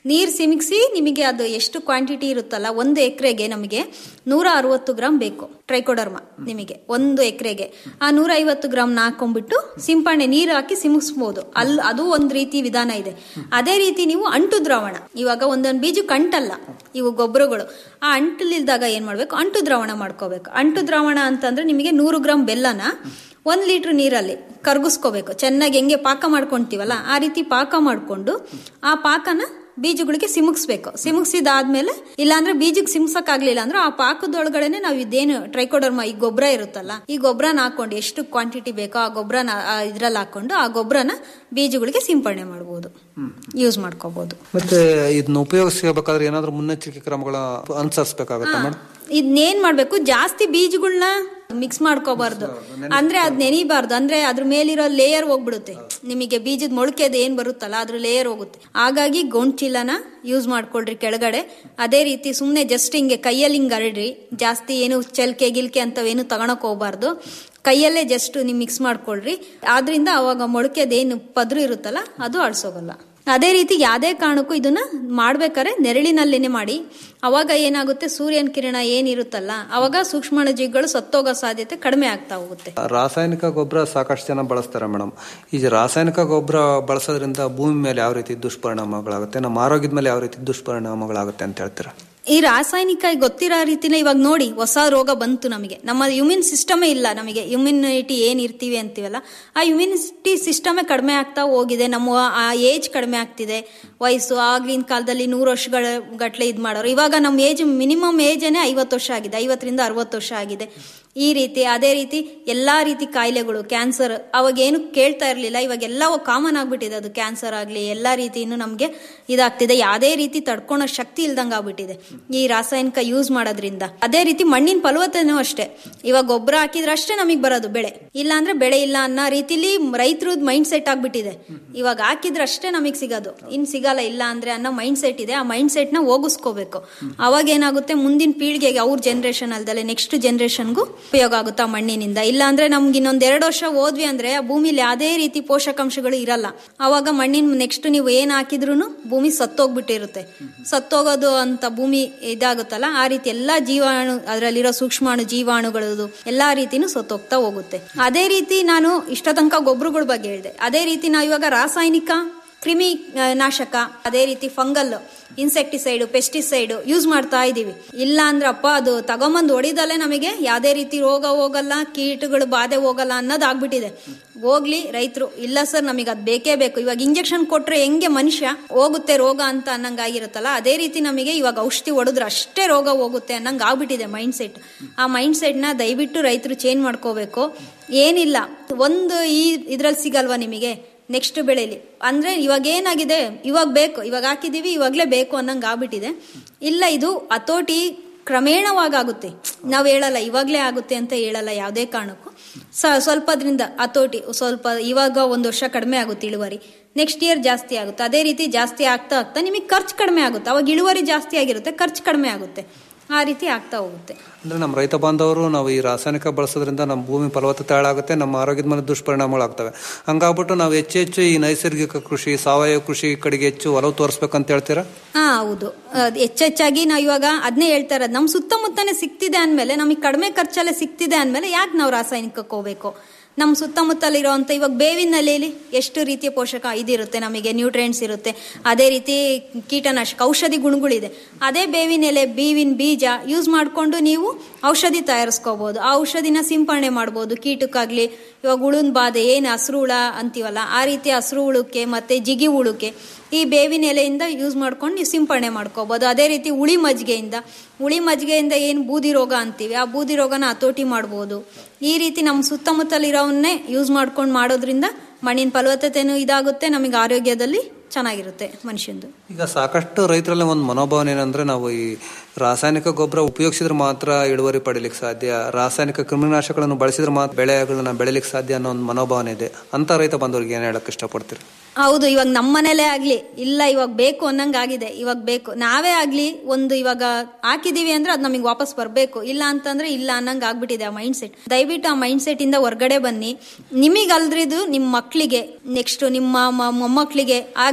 ನೀರು ಸಿಮಿಕ್ಸಿ ನಿಮಗೆ ಅದು ಎಷ್ಟು ಕ್ವಾಂಟಿಟಿ ಇರುತ್ತಲ್ಲ ಒಂದು ಎಕರೆಗೆ ನಮಗೆ ನೂರ ಅರವತ್ತು ಗ್ರಾಮ್ ಬೇಕು ಟ್ರೈಕೋಡರ್ಮ ನಿಮಗೆ ಒಂದು ಎಕರೆಗೆ ಆ ನೂರ ಐವತ್ತು ಗ್ರಾಮ್ ಹಾಕೊಂಡ್ಬಿಟ್ಟು ಸಿಂಪರಣೆ ನೀರು ಹಾಕಿ ಸಿಮಿಕ್ಸ್ಬೋದು ಅಲ್ಲಿ ಅದು ಒಂದು ರೀತಿ ವಿಧಾನ ಇದೆ ಅದೇ ರೀತಿ ನೀವು ಅಂಟು ದ್ರಾವಣ ಇವಾಗ ಒಂದೊಂದು ಬೀಜಕ್ಕೆ ಅಂಟಲ್ಲ ಇವು ಗೊಬ್ಬರಗಳು ಆ ಅಂಟಲಿಲ್ದಾಗ ಏನ್ ಮಾಡ್ಬೇಕು ಅಂಟು ದ್ರಾವಣ ಮಾಡ್ಕೋಬೇಕು ಅಂಟು ದ್ರಾವಣ ಅಂತಂದ್ರೆ ನಿಮಗೆ ನೂರು ಗ್ರಾಮ್ ಬೆಲ್ಲನ ಒಂದ್ ಲೀಟರ್ ನೀರಲ್ಲಿ ಕರ್ಗಿಸ್ಕೋಬೇಕು ಚೆನ್ನಾಗಿ ಹೆಂಗೆ ಪಾಕ ಮಾಡ್ಕೊಂತೀವಲ್ಲ ಆ ರೀತಿ ಪಾಕ ಮಾಡ್ಕೊಂಡು ಆ ಪಾಕನ ಬೀಜಗಳಿಗೆ ಸಿಮುಕ್ಸ್ಬೇಕು ಸಿಮುಕ್ಸಿದಾದ್ಮೇಲೆ ಇಲ್ಲಾಂದ್ರೆ ಬೀಜಕ್ಕೆ ಸಿಮ್ಸಕ್ ಆಗ್ಲಿಲ್ಲ ಅಂದ್ರೆ ಆ ಪಾಕದೊಳಗಡೆನೆ ನಾವು ಇದೇನು ಟ್ರೈಕೋಡರ್ಮ ಈ ಗೊಬ್ಬರ ಇರುತ್ತಲ್ಲ ಈ ಗೊಬ್ಬರನ ಹಾಕೊಂಡು ಎಷ್ಟು ಕ್ವಾಂಟಿಟಿ ಬೇಕೋ ಆ ಗೊಬ್ಬರನ ಇದ್ರಲ್ಲಿ ಹಾಕೊಂಡು ಆ ಗೊಬ್ಬರನ ಬೀಜಗಳಿಗೆ ಸಿಂಪರಣೆ ಮಾಡ್ಬೋದು ಯೂಸ್ ಮಾಡ್ಕೋಬಹುದು ಮತ್ತೆ ಇದನ್ನ ಉಪಯೋಗಿಸಬೇಕಾದ್ರೆ ಏನಾದ್ರೂ ಮುನ್ನೆಚ್ಚರಿಕೆ ಕ್ರಮಗಳ ಅನುಸರಿಸಬೇಕಾಗತ್ತಾ ಮೇಡಮ್ ಇದನ್ನೇನ್ ಮಾಡ್ಬೇಕು ಜಾಸ್ತಿ ಬೀಜಗಳನ್ನ ಮಿಕ್ಸ್ ಮಾಡ್ಕೋಬಾರ್ದು ಅಂದ್ರೆ ಅದ್ ನೆನಿಬಾರ್ದು ಅಂದ್ರೆ ಅದ್ರ ಮೇಲಿರೋ ಲೇಯರ್ ಹೋಗ್ಬಿಡುತ್ತೆ ನಿಮಗೆ ಬೀಜದ ಮೊಳಕೆದು ಏನ್ ಬರುತ್ತಲ್ಲ ಅದ್ರ ಲೇಯರ್ ಹೋಗುತ್ತೆ ಹಾಗಾಗಿ ಗೋಣ್ ಚೀಲನ ಯೂಸ್ ಮಾಡ್ಕೊಳ್ರಿ ಕೆಳಗಡೆ ಅದೇ ರೀತಿ ಸುಮ್ನೆ ಜಸ್ಟ್ ಹಿಂಗೆ ಕೈಯಲ್ಲಿ ಹಿಂಗೆ ಹರಡ್ರಿ ಜಾಸ್ತಿ ಏನು ಚಲ್ಕೆ ಗಿಲ್ಕೆ ಅಂತವೇನು ತಗೊಳಕ್ ಹೋಗ್ಬಾರ್ದು ಕೈಯಲ್ಲೇ ಜಸ್ಟ್ ನೀವು ಮಿಕ್ಸ್ ಮಾಡ್ಕೊಳ್ರಿ ಆದ್ರಿಂದ ಅವಾಗ ಮೊಳಕೆದೇನು ಪದ್ರು ಇರುತ್ತಲ್ಲ ಅದು ಅಳ್ಸೋಗಲ್ಲ ಅದೇ ರೀತಿ ಯಾವುದೇ ಕಾರಣಕ್ಕೂ ಇದನ್ನ ಮಾಡ್ಬೇಕಾದ್ರೆ ನೆರಳಿನಲ್ಲೇನೆ ಮಾಡಿ ಅವಾಗ ಏನಾಗುತ್ತೆ ಸೂರ್ಯನ ಕಿರಣ ಏನಿರುತ್ತಲ್ಲ ಅವಾಗ ಸೂಕ್ಷ್ಮಾಣುಜೀವಿಗಳು ಸತ್ತೋಗೋ ಸಾಧ್ಯತೆ ಕಡಿಮೆ ಆಗ್ತಾ ಹೋಗುತ್ತೆ ರಾಸಾಯನಿಕ ಗೊಬ್ಬರ ಸಾಕಷ್ಟು ಜನ ಬಳಸ್ತಾರೆ ಮೇಡಮ್ ಈ ರಾಸಾಯನಿಕ ಗೊಬ್ಬರ ಬಳಸೋದ್ರಿಂದ ಭೂಮಿ ಮೇಲೆ ಯಾವ ರೀತಿ ದುಷ್ಪರಿಣಾಮಗಳಾಗುತ್ತೆ ನಮ್ಮ ಆರೋಗ್ಯದ ಮೇಲೆ ಯಾವ ರೀತಿ ದುಷ್ಪರಿಣಾಮಗಳಾಗುತ್ತೆ ಅಂತ ಹೇಳ್ತೀರಾ ಈ ರಾಸಾಯನಿಕ ಗೊತ್ತಿರೋ ರೀತಿನ ಇವಾಗ ನೋಡಿ ಹೊಸ ರೋಗ ಬಂತು ನಮಗೆ ನಮ್ಮ ಇಮ್ಯೂನ್ ಸಿಸ್ಟಮೇ ಇಲ್ಲ ನಮಗೆ ಇಮ್ಯುನಿಟಿ ಏನ್ ಇರ್ತೀವಿ ಅಂತೀವಲ್ಲ ಆ ಇಮ್ಯುನಿಟಿ ಸಿಸ್ಟಮೇ ಕಡಿಮೆ ಆಗ್ತಾ ಹೋಗಿದೆ ನಮ್ಮ ಆ ಏಜ್ ಕಡಿಮೆ ಆಗ್ತಿದೆ ವಯಸ್ಸು ಆಗ್ಲಿನ ಕಾಲದಲ್ಲಿ ನೂರು ವರ್ಷಗಳ ಗಟ್ಲೆ ಇದ್ ಮಾಡೋರು ಇವಾಗ ನಮ್ಮ ಏಜ್ ಮಿನಿಮಮ್ ಏಜನೇ ಐವತ್ತು ವರ್ಷ ಆಗಿದೆ ಐವತ್ತರಿಂದ ಅರವತ್ತು ವರ್ಷ ಆಗಿದೆ ಈ ರೀತಿ ಅದೇ ರೀತಿ ಎಲ್ಲಾ ರೀತಿ ಕಾಯಿಲೆಗಳು ಕ್ಯಾನ್ಸರ್ ಅವಾಗ ಏನು ಕೇಳ್ತಾ ಇರಲಿಲ್ಲ ಇವಾಗ ಎಲ್ಲ ಕಾಮನ್ ಆಗ್ಬಿಟ್ಟಿದೆ ಅದು ಕ್ಯಾನ್ಸರ್ ಆಗಲಿ ಎಲ್ಲಾ ರೀತಿನೂ ನಮಗೆ ಇದಾಗ್ತಿದೆ ಯಾವುದೇ ರೀತಿ ತಡ್ಕೊಳೋ ಶಕ್ತಿ ಇಲ್ದಂಗ ಆಗ್ಬಿಟ್ಟಿದೆ ಈ ರಾಸಾಯನಿಕ ಯೂಸ್ ಮಾಡೋದ್ರಿಂದ ಅದೇ ರೀತಿ ಮಣ್ಣಿನ ಫಲವತ್ತತೆನೂ ಅಷ್ಟೇ ಇವಾಗ ಗೊಬ್ಬರ ಹಾಕಿದ್ರೆ ಅಷ್ಟೇ ನಮಗೆ ಬರೋದು ಬೆಳೆ ಇಲ್ಲ ಅಂದ್ರೆ ಬೆಳೆ ಇಲ್ಲ ಅನ್ನೋ ರೀತಿಲಿ ರೈತರದ್ ಮೈಂಡ್ ಸೆಟ್ ಆಗ್ಬಿಟ್ಟಿದೆ ಇವಾಗ ಹಾಕಿದ್ರೆ ಅಷ್ಟೇ ನಮಗೆ ಸಿಗೋದು ಇನ್ ಸಿಗಲ್ಲ ಇಲ್ಲ ಅಂದ್ರೆ ಅನ್ನೋ ಮೈಂಡ್ ಸೆಟ್ ಇದೆ ಆ ಮೈಂಡ್ ಸೆಟ್ ನ ಹೋಗಿಸ್ಕೋಬೇಕು ಅವಾಗ ಏನಾಗುತ್ತೆ ಮುಂದಿನ ಪೀಳಿಗೆಗೆ ಅವ್ರ ಜನರೇಷನ್ ಅಲ್ದಲೆ ನೆಕ್ಸ್ಟ್ ಜನರೇಷನ್ಗೂ ಉಪಯೋಗ ಆಗುತ್ತಾ ಮಣ್ಣಿನಿಂದ ಇಲ್ಲ ಅಂದ್ರೆ ನಮ್ಗೆ ಇನ್ನೊಂದ್ ಎರಡು ವರ್ಷ ಹೋದ್ವಿ ಅಂದ್ರೆ ಆ ಭೂಮಿಲಿ ಯಾವುದೇ ರೀತಿ ಪೋಷಕಾಂಶಗಳು ಇರಲ್ಲ ಅವಾಗ ಮಣ್ಣಿನ ನೆಕ್ಸ್ಟ್ ನೀವು ಏನ್ ಹಾಕಿದ್ರು ಭೂಮಿ ಸತ್ತೋಗ್ಬಿಟ್ಟಿರುತ್ತೆ ಸತ್ತೋಗೋದು ಅಂತ ಭೂಮಿ ಇದಾಗುತ್ತಲ್ಲ ಆ ರೀತಿ ಎಲ್ಲಾ ಜೀವಾಣು ಅದರಲ್ಲಿರೋ ಸೂಕ್ಷ್ಮಾಣು ಜೀವಾಣುಗಳದು ಎಲ್ಲಾ ರೀತಿನೂ ಸತ್ತೋಗ್ತಾ ಹೋಗುತ್ತೆ ಅದೇ ರೀತಿ ನಾನು ಇಷ್ಟ ತನಕ ಗೊಬ್ಬರಗಳ ಬಗ್ಗೆ ಹೇಳಿದೆ ಅದೇ ರೀತಿ ನಾವು ಇವಾಗ ರಾಸಾಯನಿಕ ಕ್ರಿಮಿ ಆ, ನಾಶಕ ಅದೇ ರೀತಿ ಫಂಗಲ್ ಇನ್ಸೆಕ್ಟಿಸೈಡ್ ಪೆಸ್ಟಿಸೈಡ್ ಯೂಸ್ ಮಾಡ್ತಾ ಇದೀವಿ ಇಲ್ಲ ಅಂದ್ರಪ್ಪ ಅದು ತಗೊಂಬಂದು ಹೊಡಿದಲ್ಲೇ ನಮಗೆ ಯಾವುದೇ ರೀತಿ ರೋಗ ಹೋಗಲ್ಲ ಕೀಟಗಳು ಬಾಧೆ ಹೋಗಲ್ಲ ಅನ್ನೋದು ಆಗ್ಬಿಟ್ಟಿದೆ ಹೋಗ್ಲಿ ರೈತರು ಇಲ್ಲ ಸರ್ ನಮಗೆ ಅದು ಬೇಕೇ ಬೇಕು ಇವಾಗ ಇಂಜೆಕ್ಷನ್ ಕೊಟ್ರೆ ಹೆಂಗೆ ಮನುಷ್ಯ ಹೋಗುತ್ತೆ ರೋಗ ಅಂತ ಅನ್ನಂಗಾಗಿರುತ್ತಲ್ಲ ಅದೇ ರೀತಿ ನಮಗೆ ಇವಾಗ ಔಷಧಿ ಹೊಡೆದ್ರೆ ಅಷ್ಟೇ ರೋಗ ಹೋಗುತ್ತೆ ಅನ್ನಂಗೆ ಆಗ್ಬಿಟ್ಟಿದೆ ಮೈಂಡ್ ಸೆಟ್ ಆ ಮೈಂಡ್ ಸೆಟ್ನ ದಯವಿಟ್ಟು ರೈತರು ಚೇಂಜ್ ಮಾಡ್ಕೋಬೇಕು ಏನಿಲ್ಲ ಒಂದು ಈ ಇದ್ರಲ್ಲಿ ಸಿಗಲ್ವಾ ನಿಮಗೆ ನೆಕ್ಸ್ಟ್ ಬೆಳೆಲಿ ಅಂದ್ರೆ ಇವಾಗ ಏನಾಗಿದೆ ಇವಾಗ ಬೇಕು ಇವಾಗ ಹಾಕಿದೀವಿ ಇವಾಗ್ಲೇ ಬೇಕು ಅನ್ನಂಗೆ ಆಗ್ಬಿಟ್ಟಿದೆ ಇಲ್ಲ ಇದು ಹತೋಟಿ ಕ್ರಮೇಣವಾಗುತ್ತೆ ನಾವು ಹೇಳಲ್ಲ ಇವಾಗ್ಲೇ ಆಗುತ್ತೆ ಅಂತ ಹೇಳಲ್ಲ ಯಾವುದೇ ಕಾರಣಕ್ಕೂ ಸ ಸ್ವಲ್ಪದ್ರಿಂದ ಹತೋಟಿ ಸ್ವಲ್ಪ ಇವಾಗ ಒಂದು ವರ್ಷ ಕಡಿಮೆ ಆಗುತ್ತೆ ಇಳುವರಿ ನೆಕ್ಸ್ಟ್ ಇಯರ್ ಜಾಸ್ತಿ ಆಗುತ್ತೆ ಅದೇ ರೀತಿ ಜಾಸ್ತಿ ಆಗ್ತಾ ಆಗ್ತಾ ನಿಮಗೆ ಖರ್ಚು ಕಡಿಮೆ ಆಗುತ್ತೆ ಅವಾಗ ಇಳುವರಿ ಜಾಸ್ತಿ ಆಗಿರುತ್ತೆ ಖರ್ಚು ಕಡಿಮೆ ಆಗುತ್ತೆ ಆ ರೀತಿ ಆಗ್ತಾ ಹೋಗುತ್ತೆ ಅಂದ್ರೆ ನಮ್ಮ ರೈತ ಬಾಂಧವರು ನಾವು ಈ ರಾಸಾಯನಿಕ ಬಳಸೋದ್ರಿಂದ ನಮ್ಮ ಭೂಮಿ ಫಲವತ್ತತೆ ಹಾಳಾಗುತ್ತೆ ನಮ್ಮ ಆರೋಗ್ಯದ ಮೇಲೆ ದುಷ್ಪರಿಣಾಮಗಳಾಗ್ತವೆ ಹಂಗಾಗ್ಬಿಟ್ಟು ನಾವು ಹೆಚ್ಚು ಹೆಚ್ಚು ಈ ನೈಸರ್ಗಿಕ ಕೃಷಿ ಸಾವಯವ ಕೃಷಿ ಕಡೆಗೆ ಹೆಚ್ಚು ಒಲವು ತೋರಿಸ್ಬೇಕಂತ ಹೇಳ್ತೀರಾ ಹಾ ಹೌದು ಅದ್ ಹೆಚ್ಚೆಚ್ಚಾಗಿ ನಾವು ಇವಾಗ ಅದನ್ನೇ ಹೇಳ್ತಾ ಇರೋದು ನಮ್ಮ ಸುತ್ತಮುತ್ತನೇ ಸಿಗ್ತಿದೆ ಅಂದ್ಮೇಲೆ ನಮಗೆ ಕಡಿಮೆ ಖರ್ಚಲ್ಲೇ ಸಿಗ್ತಿದೆ ಅಂದ್ಮೇಲೆ ಯಾಕೆ ನಾವು ರಾಸಾಯನಿಕಕ್ಕೆ ಹೋಗ್ಬೇಕು ನಮ್ಮ ಸುತ್ತಮುತ್ತಲಿರುವಂತ ಇವಾಗ ಬೇವಿನ ಎಲೆಯಲ್ಲಿ ಎಷ್ಟು ರೀತಿಯ ಪೋಷಕ ಇದಿರುತ್ತೆ ನಮಗೆ ನ್ಯೂಟ್ರಿಯೆಂಟ್ಸ್ ಇರುತ್ತೆ ಅದೇ ರೀತಿ ಕೀಟನಾಶಕ ಔಷಧಿ ಗುಣಗಳಿದೆ ಅದೇ ಬೇವಿನ ಎಲೆ ಬೇವಿನ ಬೀಜ ಯೂಸ್ ಮಾಡಿಕೊಂಡು ನೀವು ಔಷಧಿ ತಯಾರಿಸ್ಕೋಬಹುದು ಆ ಔಷಧಿನ ಸಿಂಪರಣೆ ಮಾಡ್ಬೋದು ಕೀಟಕ್ಕಾಗ್ಲಿ ಇವಾಗ ಹುಳುನ್ ಬಾಧೆ ಏನು ಹಸ್ರು ಹುಳ ಅಂತೀವಲ್ಲ ಆ ರೀತಿ ಹಸ್ರು ಹುಳಕ್ಕೆ ಮತ್ತೆ ಜಿಗಿ ಹುಳುಕ್ಕೆ ಈ ಬೇವಿನ ಎಲೆಯಿಂದ ಯೂಸ್ ಮಾಡ್ಕೊಂಡು ನೀವು ಸಿಂಪರಣೆ ಮಾಡ್ಕೋಬಹುದು ಅದೇ ರೀತಿ ಉಳಿ ಮಜ್ಜಿಗೆಯಿಂದ ಉಳಿ ಮಜ್ಜಿಗೆಯಿಂದ ಏನು ಬೂದಿ ರೋಗ ಅಂತೀವಿ ಆ ಬೂದಿ ರೋಗನ ಹತೋಟಿ ಮಾಡ್ಬೋದು ಈ ರೀತಿ ನಮ್ಮ ಸುತ್ತಮುತ್ತಲಿರೋವನ್ನೇ ಯೂಸ್ ಮಾಡ್ಕೊಂಡು ಮಾಡೋದ್ರಿಂದ ಮಣ್ಣಿನ ಫಲವತ್ತತೆನೂ ಇದಾಗುತ್ತೆ ನಮಗೆ ಆರೋಗ್ಯದಲ್ಲಿ ಚೆನ್ನಾಗಿರುತ್ತೆ ಮನುಷ್ಯಂದು ಈಗ ಸಾಕಷ್ಟು ರೈತರಲ್ಲಿ ಒಂದು ಮನೋಭಾವನೆ ಏನಂದ್ರೆ ನಾವು ಈ ರಾಸಾಯನಿಕ ಗೊಬ್ಬರ ಉಪಯೋಗಿಸಿದ್ರೆ ಮಾತ್ರ ಇಳುವರಿ ಪಡಿಲಿಕ್ಕೆ ಸಾಧ್ಯ ರಾಸಾಯನಿಕ ಕ್ರಿಮಿನಾಶಕಗಳನ್ನು ಬಳಸಿದ್ರೆ ಮಾತ್ರ ಬೆಳೆಗಳನ್ನ ಬೆಳಿಲಿಕ್ಕೆ ಸಾಧ್ಯ ಅನ್ನೋ ಒಂದು ಮನೋಭಾವನೆ ಇದೆ ಅಂತ ರೈತ ಬಂದವ್ರಿಗೆ ಏನ್ ಹೇಳಕ್ ಇಷ್ಟಪಡ್ತೀರಿ ಹೌದು ಇವಾಗ ನಮ್ಮ ಮನೇಲೇ ಆಗ್ಲಿ ಇಲ್ಲ ಇವಾಗ ಬೇಕು ಅನ್ನಂಗ್ ಆಗಿದೆ ಇವಾಗ ಬೇಕು ನಾವೇ ಆಗ್ಲಿ ಒಂದು ಇವಾಗ ಹಾಕಿದೀವಿ ಅಂದ್ರೆ ಅದು ನಮಗೆ ವಾಪಸ್ ಬರಬೇಕು ಇಲ್ಲ ಅಂತಂದ್ರೆ ಇಲ್ಲ ಅನ್ನಂಗ್ ಆಗ್ಬಿಟ್ಟಿದೆ ಆ ಮೈಂಡ್ ಸೆಟ್ ದಯವಿಟ್ಟು ಆ ಮೈಂಡ್ ಸೆಟ್ ಇಂದ ಹೊರಗಡೆ ಬನ್ನಿ ನಿಮಗೆ ಅಲ್ದ್ರಿದು ನಿಮ್ಮ ಮಕ್ಕಳಿಗೆ ನೆಕ್ಸ್ಟ್ ನಿಮ್ಮ ಮ- ಮೊಮ್ಮಕ್ಕಳಿಗೆ ಆಗ್ಲಿ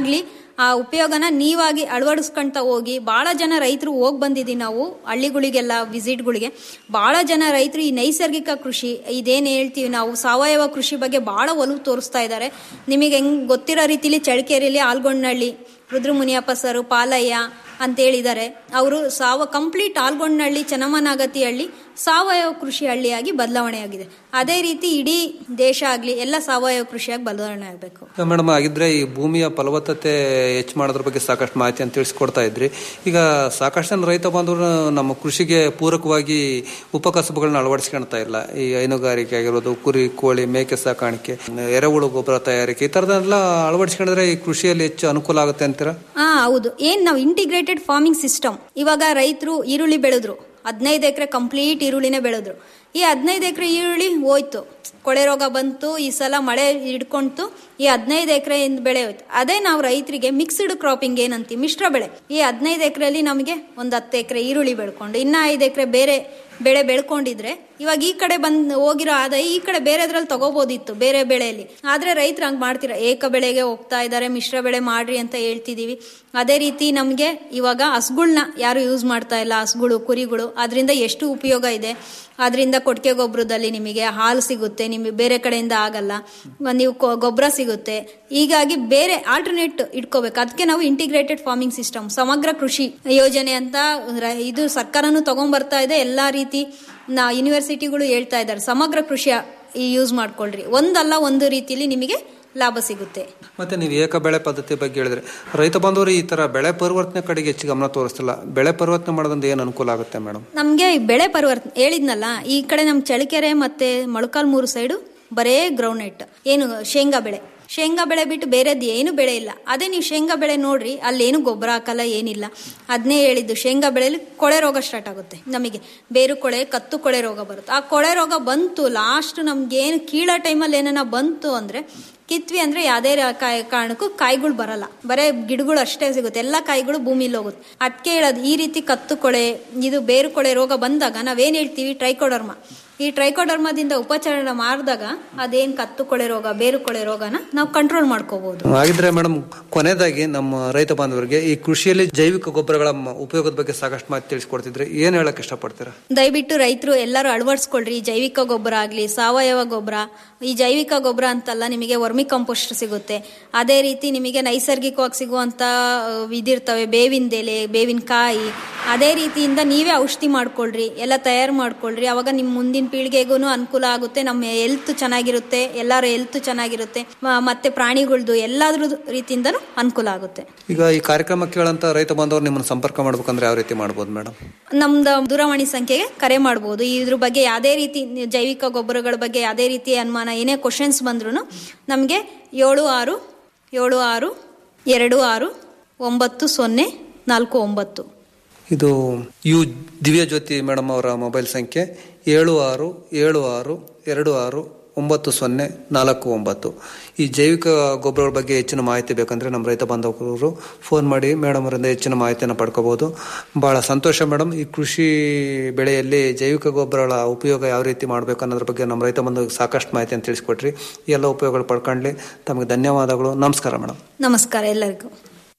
ಆ ಉಪಯೋಗನ ನೀವಾಗಿ ಅಳವಡಿಸ್ಕೊಂತ ಹೋಗಿ ಬಹಳ ಜನ ರೈತರು ಹೋಗಿ ಬಂದಿದ್ದೀವಿ ನಾವು ಹಳ್ಳಿಗಳಿಗೆಲ್ಲ ವಿಸಿಟ್ಗಳಿಗೆ ಬಹಳ ಜನ ರೈತರು ಈ ನೈಸರ್ಗಿಕ ಕೃಷಿ ಇದೇನು ಹೇಳ್ತೀವಿ ನಾವು ಸಾವಯವ ಕೃಷಿ ಬಗ್ಗೆ ಬಹಳ ಒಲವು ತೋರಿಸ್ತಾ ಇದ್ದಾರೆ ನಿಮಗೆ ಹೆಂಗ್ ಗೊತ್ತಿರೋ ರೀತಿಲಿ ಚಳ್ಳಕೆರೆಯಲ್ಲಿ ಆಲ್ಗೊಂಡ್ನಹಳ್ಳಿ ರುದ್ರಮುನಿಯಪ್ಪ ಸರು ಪಾಲಯ್ಯ ಅಂತ ಹೇಳಿದ್ದಾರೆ ಅವರು ಸಾವ ಕಂಪ್ಲೀಟ್ ಆಲ್ಗೊಂಡ್ನಹಳ್ಳಿ ಚನ್ನಮ್ಮನಾಗತಿ ಹಳ್ಳಿ ಸಾವಯವ ಕೃಷಿ ಹಳ್ಳಿಯಾಗಿ ಬದಲಾವಣೆ ಆಗಿದೆ ಅದೇ ರೀತಿ ಇಡೀ ದೇಶ ಆಗಲಿ ಎಲ್ಲ ಸಾವಯವ ಕೃಷಿಯಾಗಿ ಬದಲಾವಣೆ ಆಗಬೇಕು ಮೇಡಮ್ ಆಗಿದ್ರೆ ಈ ಭೂಮಿಯ ಫಲವತ್ತತೆ ಹೆಚ್ಚು ಮಾಡೋದ್ರ ಬಗ್ಗೆ ಸಾಕಷ್ಟು ಮಾಹಿತಿ ಅಂತ ತಿಳಿಸ್ಕೊಡ್ತಾ ಇದ್ರಿ ಈಗ ಸಾಕಷ್ಟು ಜನ ರೈತ ಬಾಂಧವರು ನಮ್ಮ ಕೃಷಿಗೆ ಪೂರಕವಾಗಿ ಉಪಕಸಬುಗಳನ್ನ ಅಳವಡಿಸ್ಕೊಳ್ತಾ ಇಲ್ಲ ಈ ಹೈನುಗಾರಿಕೆ ಆಗಿರೋದು ಕುರಿ ಕೋಳಿ ಮೇಕೆ ಸಾಕಾಣಿಕೆ ಎರೆಹುಳು ಗೊಬ್ಬರ ತಯಾರಿಕೆ ಈ ಥರದೆಲ್ಲ ಅಳವಡಿಸ್ಕೊಂಡ್ರೆ ಈ ಕೃಷಿಯಲ್ಲಿ ಹೆಚ್ಚು ಅನುಕೂಲ ಆಗುತ್ತೆ ಅಂತೀರಾ ಹಾ ಹೌದು ಏನ್ ನಾವು ಇಂಟಿಗ್ರೇಟೆಡ್ ಫಾರ್ಮಿಂಗ್ ಸಿಸ್ಟಮ್ ಇವಾಗ ರೈತರು ಈರುಳ್ಳಿ ಬೆಳೆದ್ರು ಹದಿನೈದು ಎಕರೆ ಕಂಪ್ಲೀಟ್ ಈರುಳ್ಳಿನೇ ಬೆಳೆದ್ರು ಈ ಹದಿನೈದು ಎಕರೆ ಈರುಳ್ಳಿ ಹೋಯ್ತು ಕೊಳೆ ರೋಗ ಬಂತು ಈ ಸಲ ಮಳೆ ಹಿಡ್ಕೊಂತು ಈ ಹದಿನೈದು ಎಕರೆ ಬೆಳೆ ಹೋಯ್ತು ಅದೇ ನಾವು ರೈತರಿಗೆ ಮಿಕ್ಸ್ಡ್ ಕ್ರಾಪಿಂಗ್ ಏನಂತೀವಿ ಮಿಶ್ರ ಬೆಳೆ ಈ ಹದಿನೈದು ಎಕರೆಯಲ್ಲಿ ನಮಗೆ ಒಂದು ಹತ್ತು ಎಕರೆ ಈರುಳ್ಳಿ ಬೆಳ್ಕೊಂಡು ಇನ್ನ ಐದು ಎಕರೆ ಬೇರೆ ಬೆಳೆ ಬೆಳ್ಕೊಂಡಿದ್ರೆ ಇವಾಗ ಈ ಕಡೆ ಬಂದ್ ಹೋಗಿರೋ ಆದಾಯ ಈ ಕಡೆ ಬೇರೆದ್ರಲ್ಲಿ ತಗೋಬೋದಿತ್ತು ಬೇರೆ ಬೆಳೆಯಲ್ಲಿ ಆದ್ರೆ ರೈತರು ಹಂಗ್ ಮಾಡ್ತೀರಾ ಏಕ ಬೆಳೆಗೆ ಹೋಗ್ತಾ ಇದ್ದಾರೆ ಮಿಶ್ರ ಬೆಳೆ ಮಾಡ್ರಿ ಅಂತ ಹೇಳ್ತಿದೀವಿ ಅದೇ ರೀತಿ ನಮ್ಗೆ ಇವಾಗ ಹಸುಗಳ್ನ ಯಾರು ಯೂಸ್ ಮಾಡ್ತಾ ಇಲ್ಲ ಹಸುಗಳು ಕುರಿಗಳು ಅದರಿಂದ ಎಷ್ಟು ಉಪಯೋಗ ಇದೆ ಅದರಿಂದ ಕೊಟ್ಟಿಗೆ ಗೊಬ್ಬರದಲ್ಲಿ ನಿಮಗೆ ಹಾಲು ಸಿಗುತ್ತೆ ನಿಮಗೆ ಬೇರೆ ಕಡೆಯಿಂದ ಆಗಲ್ಲ ನೀವು ಗೊಬ್ಬರ ಸಿಗುತ್ತೆ ಹೀಗಾಗಿ ಬೇರೆ ಆಲ್ಟರ್ನೇಟ್ ಇಟ್ಕೋಬೇಕು ಅದಕ್ಕೆ ನಾವು ಇಂಟಿಗ್ರೇಟೆಡ್ ಫಾರ್ಮಿಂಗ್ ಸಿಸ್ಟಮ್ ಸಮಗ್ರ ಕೃಷಿ ಯೋಜನೆ ಅಂತ ರ- ಇದು ಸರ್ಕಾರನು ತಗೊಂಡ್ಬರ್ತಾ ಇದೆ ಎಲ್ಲಾ ರೀತಿ ನಾ ಯೂನಿವರ್ಸಿಟಿಗಳು ಹೇಳ್ತಾ ಇದ್ದಾರೆ ಸಮಗ್ರ ಕೃಷಿ ಯೂಸ್ ಮಾಡ್ಕೊಳ್ರಿ ಒಂದಲ್ಲ ಒಂದು ರೀತಿಲಿ ನಿಮಗೆ ಲಾಭ ಸಿಗುತ್ತೆ ಮತ್ತೆ ನೀವು ಏಕ ಬೆಳೆ ಪದ್ಧತಿ ಬಗ್ಗೆ ಹೇಳಿದ್ರೆ ರೈತ ಬಾಂಧವರು ಈ ತರ ಬೆಳೆ ಪರಿವರ್ತನೆ ಕಡೆಗೆ ಹೆಚ್ಚು ಗಮನ ತೋರಿಸ್ತಿಲ್ಲ ಬೆಳೆ ಪರಿವರ್ತನೆ ಮಾಡೋದ್ರಿಂದ ಏನು ಅನುಕೂಲ ಆಗುತ್ತೆ ಮೇಡಮ್ ನಮ್ಗೆ ಈ ಬೆಳೆ ಪರಿವರ್ತನೆ ಹೇಳಿದ್ನಲ್ಲ ಈ ಕಡೆ ನಮ್ ಚಳಿಕೆರೆ ಮತ್ತೆ ಮೊಳಕಾಲ್ಮೂರು ಸೈಡು ಬರೇ ಗ್ರೌಂಡ್ ನೆಟ್ ಏನು ಶೇಂಗಾ ಬೆಳೆ ಶೇಂಗಾ ಬೆಳೆ ಬಿಟ್ಟು ಬೇರೆದು ಏನು ಬೆಳೆ ಇಲ್ಲ ಅದೇ ನೀವು ಶೇಂಗಾ ಬೆಳೆ ನೋಡ್ರಿ ಅಲ್ಲೇನು ಗೊಬ್ಬರ ಹಾಕಲ್ಲ ಏನಿಲ್ಲ ಅದನ್ನೇ ಹೇಳಿದ್ದು ಶೇಂಗಾ ಬೆಳೆಯಲ್ಲಿ ಕೊಳೆ ರೋಗ ಸ್ಟಾರ್ಟ್ ಆಗುತ್ತೆ ನಮಗೆ ಬೇರು ಕೊಳೆ ಕತ್ತು ಕೊಳೆ ರೋಗ ಬರುತ್ತೆ ಆ ಕೊಳೆ ರೋಗ ಬಂತು ಲಾಸ್ಟ್ ನಮ್ಗೆ ಏನು ಕೀಳೋ ಟೈಮಲ್ಲಿ ಏನಾನ ಬಂತು ಅಂದ್ರೆ ಕಿತ್ವಿ ಅಂದ್ರೆ ಯಾವ್ದೇ ರ- ಕಾಯ್- ಕಾರಣಕ್ಕೂ ಕಾಯಿಗಳು ಬರಲ್ಲ ಬರೇ ಗಿಡಗಳು ಅಷ್ಟೇ ಸಿಗುತ್ತೆ ಎಲ್ಲ ಕಾಯಿಗಳು ಭೂಮಿಲಿ ಹೋಗುತ್ತೆ ಅದಕ್ಕೆ ಹೇಳೋದು ಈ ರೀತಿ ಕತ್ತು ಕೊಳೆ ಇದು ಬೇರು ಕೊಳೆ ರೋಗ ಬಂದಾಗ ನಾವೇನ್ ಹೇಳ್ತೀವಿ ಟ್ರೈಕೋಡರ್ಮ ಈ ಟ್ರೈಕೋಡರ್ಮದಿಂದ ಉಪಚಾರ ಮಾಡಿದಾಗ ಅದೇನ್ ಕತ್ತು ಕೊಳೆ ರೋಗ ಬೇರು ಕೊಳೆ ರೋಗನ ನಾವು ಕಂಟ್ರೋಲ್ ಮಾಡ್ಕೋಬಹುದು ಹಾಗಿದ್ರೆ ಮೇಡಮ್ ಕೊನೆಯದಾಗಿ ನಮ್ಮ ರೈತ ಬಾಂಧವರಿಗೆ ಈ ಕೃಷಿಯಲ್ಲಿ ಜೈವಿಕ ಗೊಬ್ಬರಗಳ ಮ- ಉಪಯೋಗದ ಬಗ್ಗೆ ಸಾಕಷ್ಟು ಮಾಹಿತಿ ತಿಳಿಸ್ಕೊಡ್ತಿದ್ರೆ ಏನ್ ಹೇಳಕ್ ಇಷ್ಟಪಡ್ತೀರಾ ದಯವಿಟ್ಟು ರೈತರು ಎಲ್ಲರೂ ಅಳವಡಿಸ್ಕೊಳ್ರಿ ಈ ಜೈವಿಕ ಗೊಬ್ಬರ ಆಗಲಿ ಸಾವಯವ ಗೊಬ್ಬರ ಈ ಜೈವಿಕ ಗೊಬ್ಬರ ಅಂತಲ್ಲ ನಿಮಗೆ ವರ್ಮಿ ಕಂಪೋಸ್ಟ್ ಸಿಗುತ್ತೆ ಅದೇ ರೀತಿ ನಿಮಗೆ ನೈಸರ್ಗಿಕವಾಗಿ ಸಿಗುವಂತ ಆ, ಇದಿರ್ತವೆ ಬೇವಿನ ಎಲೆ ಬೇವಿನ ಕಾಯಿ ಅದೇ ರೀತಿಯಿಂದ ನೀವೇ ಔಷಧಿ ಮಾಡ್ಕೊಳ್ರಿ ಎಲ್ಲ ತಯಾರು ಮಾಡ್ಕೊಳ್ರಿ ಅವಾಗ ನಿಮ್ಮ ಮುಂದಿನ ಪೀಳಿಗೆಗೂ ಅನುಕೂಲ ಆಗುತ್ತೆ ನಮ್ಮ ಹೆಲ್ತ್ ಚೆನ್ನಾಗಿರುತ್ತೆ ಎಲ್ಲರ ಹೆಲ್ತ್ ಚೆನ್ನಾಗಿರುತ್ತೆ ಮ- ಮತ್ತೆ ಪ್ರಾಣಿಗಳ್ದು ಎಲ್ಲಾದ್ರ ರೀತಿಯಿಂದನೂ ಅನುಕೂಲ ಆಗುತ್ತೆ ಈಗ ಈ ಕಾರ್ಯಕ್ರಮ ಕೇಳಂತ ರೈತ ಬಾಂಧವರು ನಿಮ್ಮನ್ನು ಸಂಪರ್ಕ ಮಾಡ್ಬೇಕಂದ್ರೆ ಯಾವ ರೀತಿ ಮಾಡ್ಬೋದು ಮೇಡಮ್ ನಮ್ದು ದೂರವಾಣಿ ಸಂಖ್ಯೆಗೆ ಕರೆ ಮಾಡಬಹುದು ಇದ್ರ ಬಗ್ಗೆ ಯಾವುದೇ ರೀತಿ ಜೈವಿಕ ಗೊಬ್ಬರಗಳ ಬಗ್ಗೆ ಯಾವುದೇ ರೀತಿ ಅನುಮಾನ ಏನೇ ಕ್ವಶನ್ಸ್ ಬಂದ್ರು ನಮಗೆ ಏಳು ಆರು ಏಳು ಆರು ಎರಡು ಆರು ಒಂಬತ್ತು ಸೊನ್ನೆ ನಾಲ್ಕು ಒಂಬತ್ತು ಇದು ಯು ದಿವ್ಯ ಜ್ಯೋತಿ ಮೇಡಮ್ ಅವರ ಮೊಬೈಲ್ ಸಂಖ್ಯೆ ಏಳು ಆರು ಏಳು ಆರು ಎರಡು ಆರು ಒಂಬತ್ತು ಸೊನ್ನೆ ನಾಲ್ಕು ಒಂಬತ್ತು ಈ ಜೈವಿಕ ಗೊಬ್ಬರಗಳ ಬಗ್ಗೆ ಹೆಚ್ಚಿನ ಮಾಹಿತಿ ಬೇಕಂದ್ರೆ ನಮ್ಮ ರೈತ ಬಾಂಧವರು ಫೋನ್ ಮಾಡಿ ಮೇಡಮ್ ಅವರಿಂದ ಹೆಚ್ಚಿನ ಮಾಹಿತಿಯನ್ನು ಪಡ್ಕೋಬಹುದು ಬಹಳ ಸಂತೋಷ ಮೇಡಮ್ ಈ ಕೃಷಿ ಬೆಳೆಯಲ್ಲಿ ಜೈವಿಕ ಗೊಬ್ಬರಗಳ ಉಪಯೋಗ ಯಾವ ರೀತಿ ಮಾಡಬೇಕು ಅನ್ನೋದ್ರ ಬಗ್ಗೆ ನಮ್ಮ ರೈತ ಬಾಂಧವರಿಗೆ ಸಾಕಷ್ಟು ಮಾಹಿತಿಯನ್ನು ತಿಳಿಸ್ಕೊಟ್ರಿ ಈ ಎಲ್ಲ ಉಪಯೋಗಗಳು ಪಡ್ಕೊಳ್ಳಿ ತಮಗೆ ಧನ್ಯವಾದಗಳು ನಮಸ್ಕಾರ ಮೇಡಮ್ ನಮಸ್ಕಾರ ಎಲ್ಲರಿಗೂ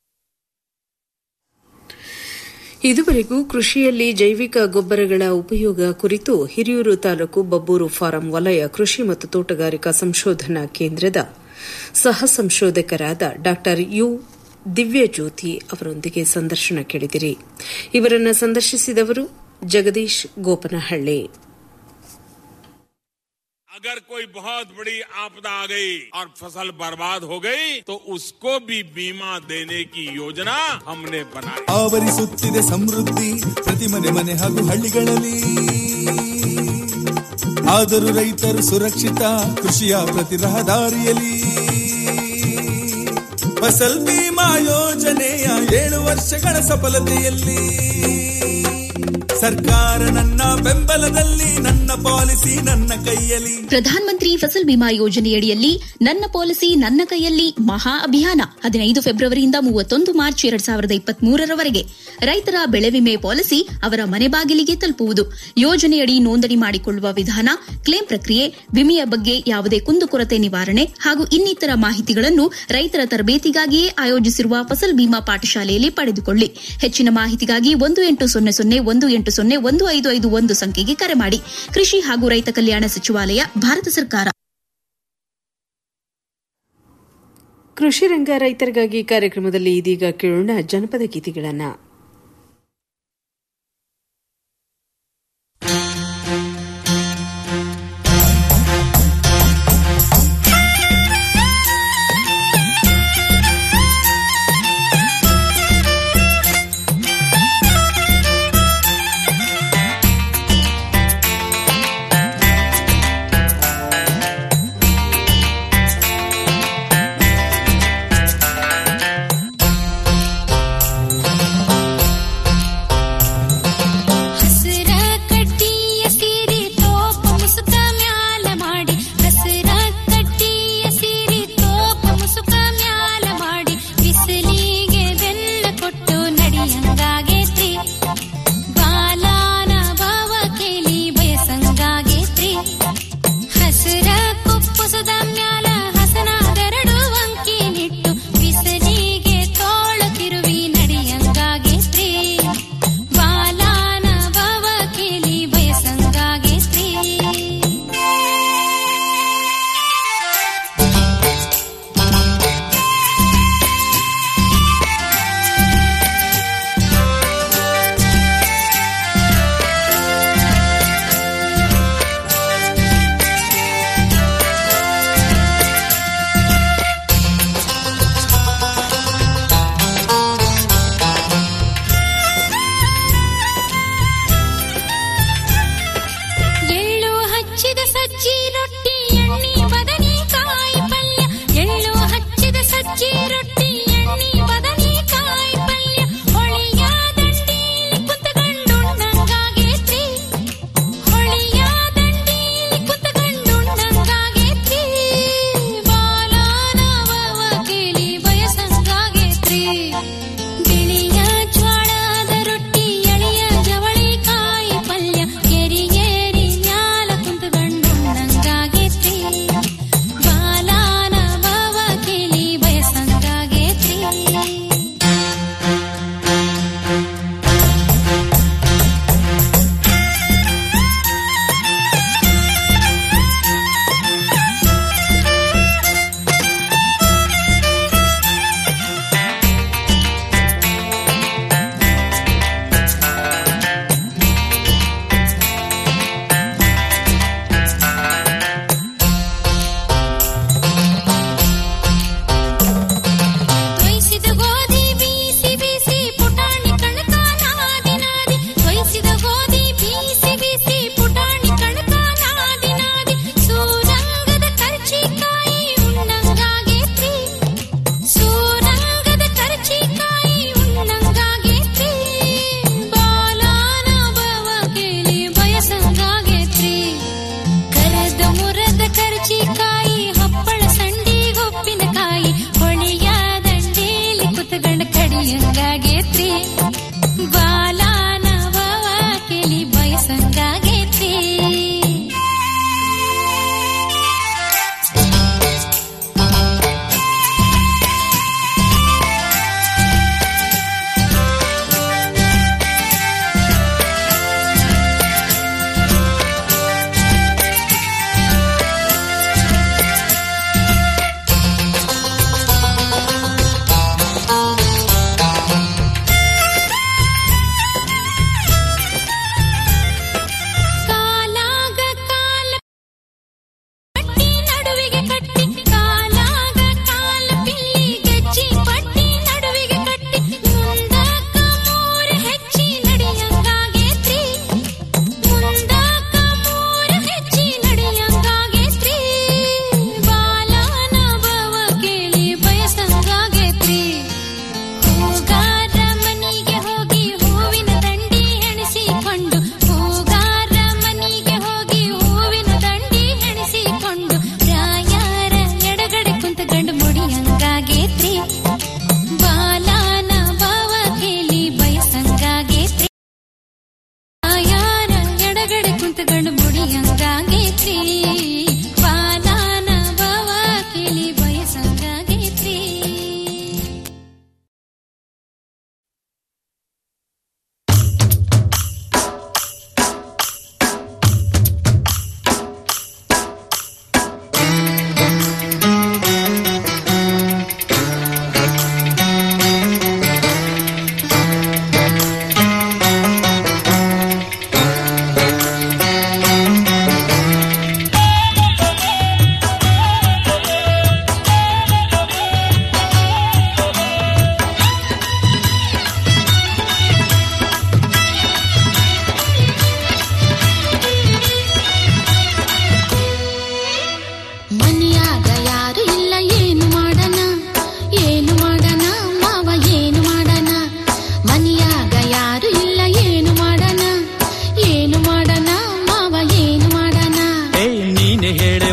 ಇದುವರೆಗೂ ಕೃಷಿಯಲ್ಲಿ ಜೈವಿಕ ಗೊಬ್ಬರಗಳ ಉಪಯೋಗ ಕುರಿತು ಹಿರಿಯೂರು ತಾಲೂಕು ಬಬ್ಬೂರು ಫಾರಂ ವಲಯ ಕೃಷಿ ಮತ್ತು ತೋಟಗಾರಿಕಾ ಸಂಶೋಧನಾ ಕೇಂದ್ರದ ಸಹ ಸಂಶೋಧಕರಾದ ಡಾ ಯು ದಿವ್ಯಜ್ಯೋತಿ ಅವರೊಂದಿಗೆ ಸಂದರ್ಶನ ಕೇಳಿದಿರಿ ಇವರನ್ನು ಸಂದರ್ಶಿಸಿದವರು ಜಗದೀಶ್ ಗೋಪನಹಳ್ಳಿ अगर कोई बहुत बड़ी आपदा आ गई और फसल बर्बाद हो गई तो उसको भी बीमा देने की योजना हमने बनाई ಆವರಿಸುತ್ತಿದೆ ಸಮೃದ್ಧಿ ಪ್ರತಿ ಮನೆ ಮನೆ ಹಾಗೂ ಹಳ್ಳಿಗಳಲ್ಲಿ ಆದರೂ ರೈತರು ಸುರಕ್ಷಿತ ಕೃಷಿಯ ಪ್ರತಿ ರಹದಾರಿಯಲ್ಲಿ ಫಸಲ್ ಬಿಮಾ ಯೋಜನೆಯ ಏಳು ವರ್ಷಗಳ ಸಫಲತೆಯಲ್ಲಿ ಸರ್ಕಾರ ನನ್ನ ಬೆಂಬಲದಲ್ಲಿ ನನ್ನ ಪಾಲಿಸಿ ನನ್ನ ಕೈಯಲ್ಲಿ ಪ್ರಧಾನ ಮಂತ್ರಿ ಫಸಲ್ ಬಿಮಾ ಯೋಜನೆಯಡಿಯಲ್ಲಿ ನನ್ನ ಪಾಲಿಸಿ ನನ್ನ ಕೈಯಲ್ಲಿ ಮಹಾ ಅಭಿಯಾನ ಹದಿನೈದು ಫೆಬ್ರವರಿಯಿಂದ ಮೂವತ್ತೊಂದು ಮಾರ್ಚ್ ಎರಡ್ ಸಾವಿರದ ಇಪ್ಪತ್ತ್ ಮೂರರವರೆಗೆ ರೈತರ ಬೆಳೆ ವಿಮೆ ಪಾಲಿಸಿ ಅವರ ಮನೆ ಬಾಗಿಲಿಗೆ ತಲುಪುವುದು ಯೋಜನೆಯಡಿ ನೋಂದಣಿ ಮಾಡಿಕೊಳ್ಳುವ ವಿಧಾನ ಕ್ಲೇಮ್ ಪ್ರಕ್ರಿಯೆ ವಿಮೆಯ ಬಗ್ಗೆ ಯಾವುದೇ ಕುಂದುಕೊರತೆ ನಿವಾರಣೆ ಹಾಗೂ ಇನ್ನಿತರ ಮಾಹಿತಿಗಳನ್ನು ರೈತರ ತರಬೇತಿಗಾಗಿಯೇ ಆಯೋಜಿಸಿರುವ ಫಸಲ್ ಬಿಮಾ ಪಾಠಶಾಲೆಯಲ್ಲಿ ಪಡೆದುಕೊಳ್ಳಿ ಹೆಚ್ಚಿನ ಮಾಹಿತಿಗಾಗಿ ಒಂದು ಎಂಟು ಸೊನ್ನೆ ಸೊನ್ನೆ ಒಂದು ಎಂಟು ಸೊನ್ನೆ ಒಂದು ಐದು ಐದು ಒಂದು ಸಂಖ್ಯೆಗೆ ಕರೆ ಮಾಡಿ ಕೃಷಿ ಹಾಗೂ ರೈತ ಕಲ್ಯಾಣ ಸಚಿವಾಲಯ ಭಾರತ ಸರ್ಕಾರ ಕೃಷಿ ರಂಗ ರೈತರಿಗಾಗಿ ಕಾರ್ಯಕ್ರಮದಲ್ಲಿ ಇದೀಗ ಕೇಳೋಣ ಜನಪದ ಗೀತೆಗಳನ್ನ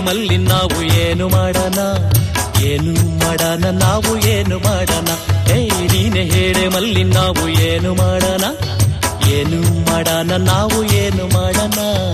ಮಲ್ಲಿ ನಾವು ಏನು ಮಾಡೋಣ ಏನು ಮಾಡೋಣ ನಾವು ಏನು ಮಾಡೋಣ ಏ ನೀನೆ ಹೇಳೆ ಮಲ್ಲಿ ನಾವು ಏನು ಮಾಡೋಣ ಏನು ಮಾಡೋಣ ನಾವು ಏನು ಮಾಡೋಣ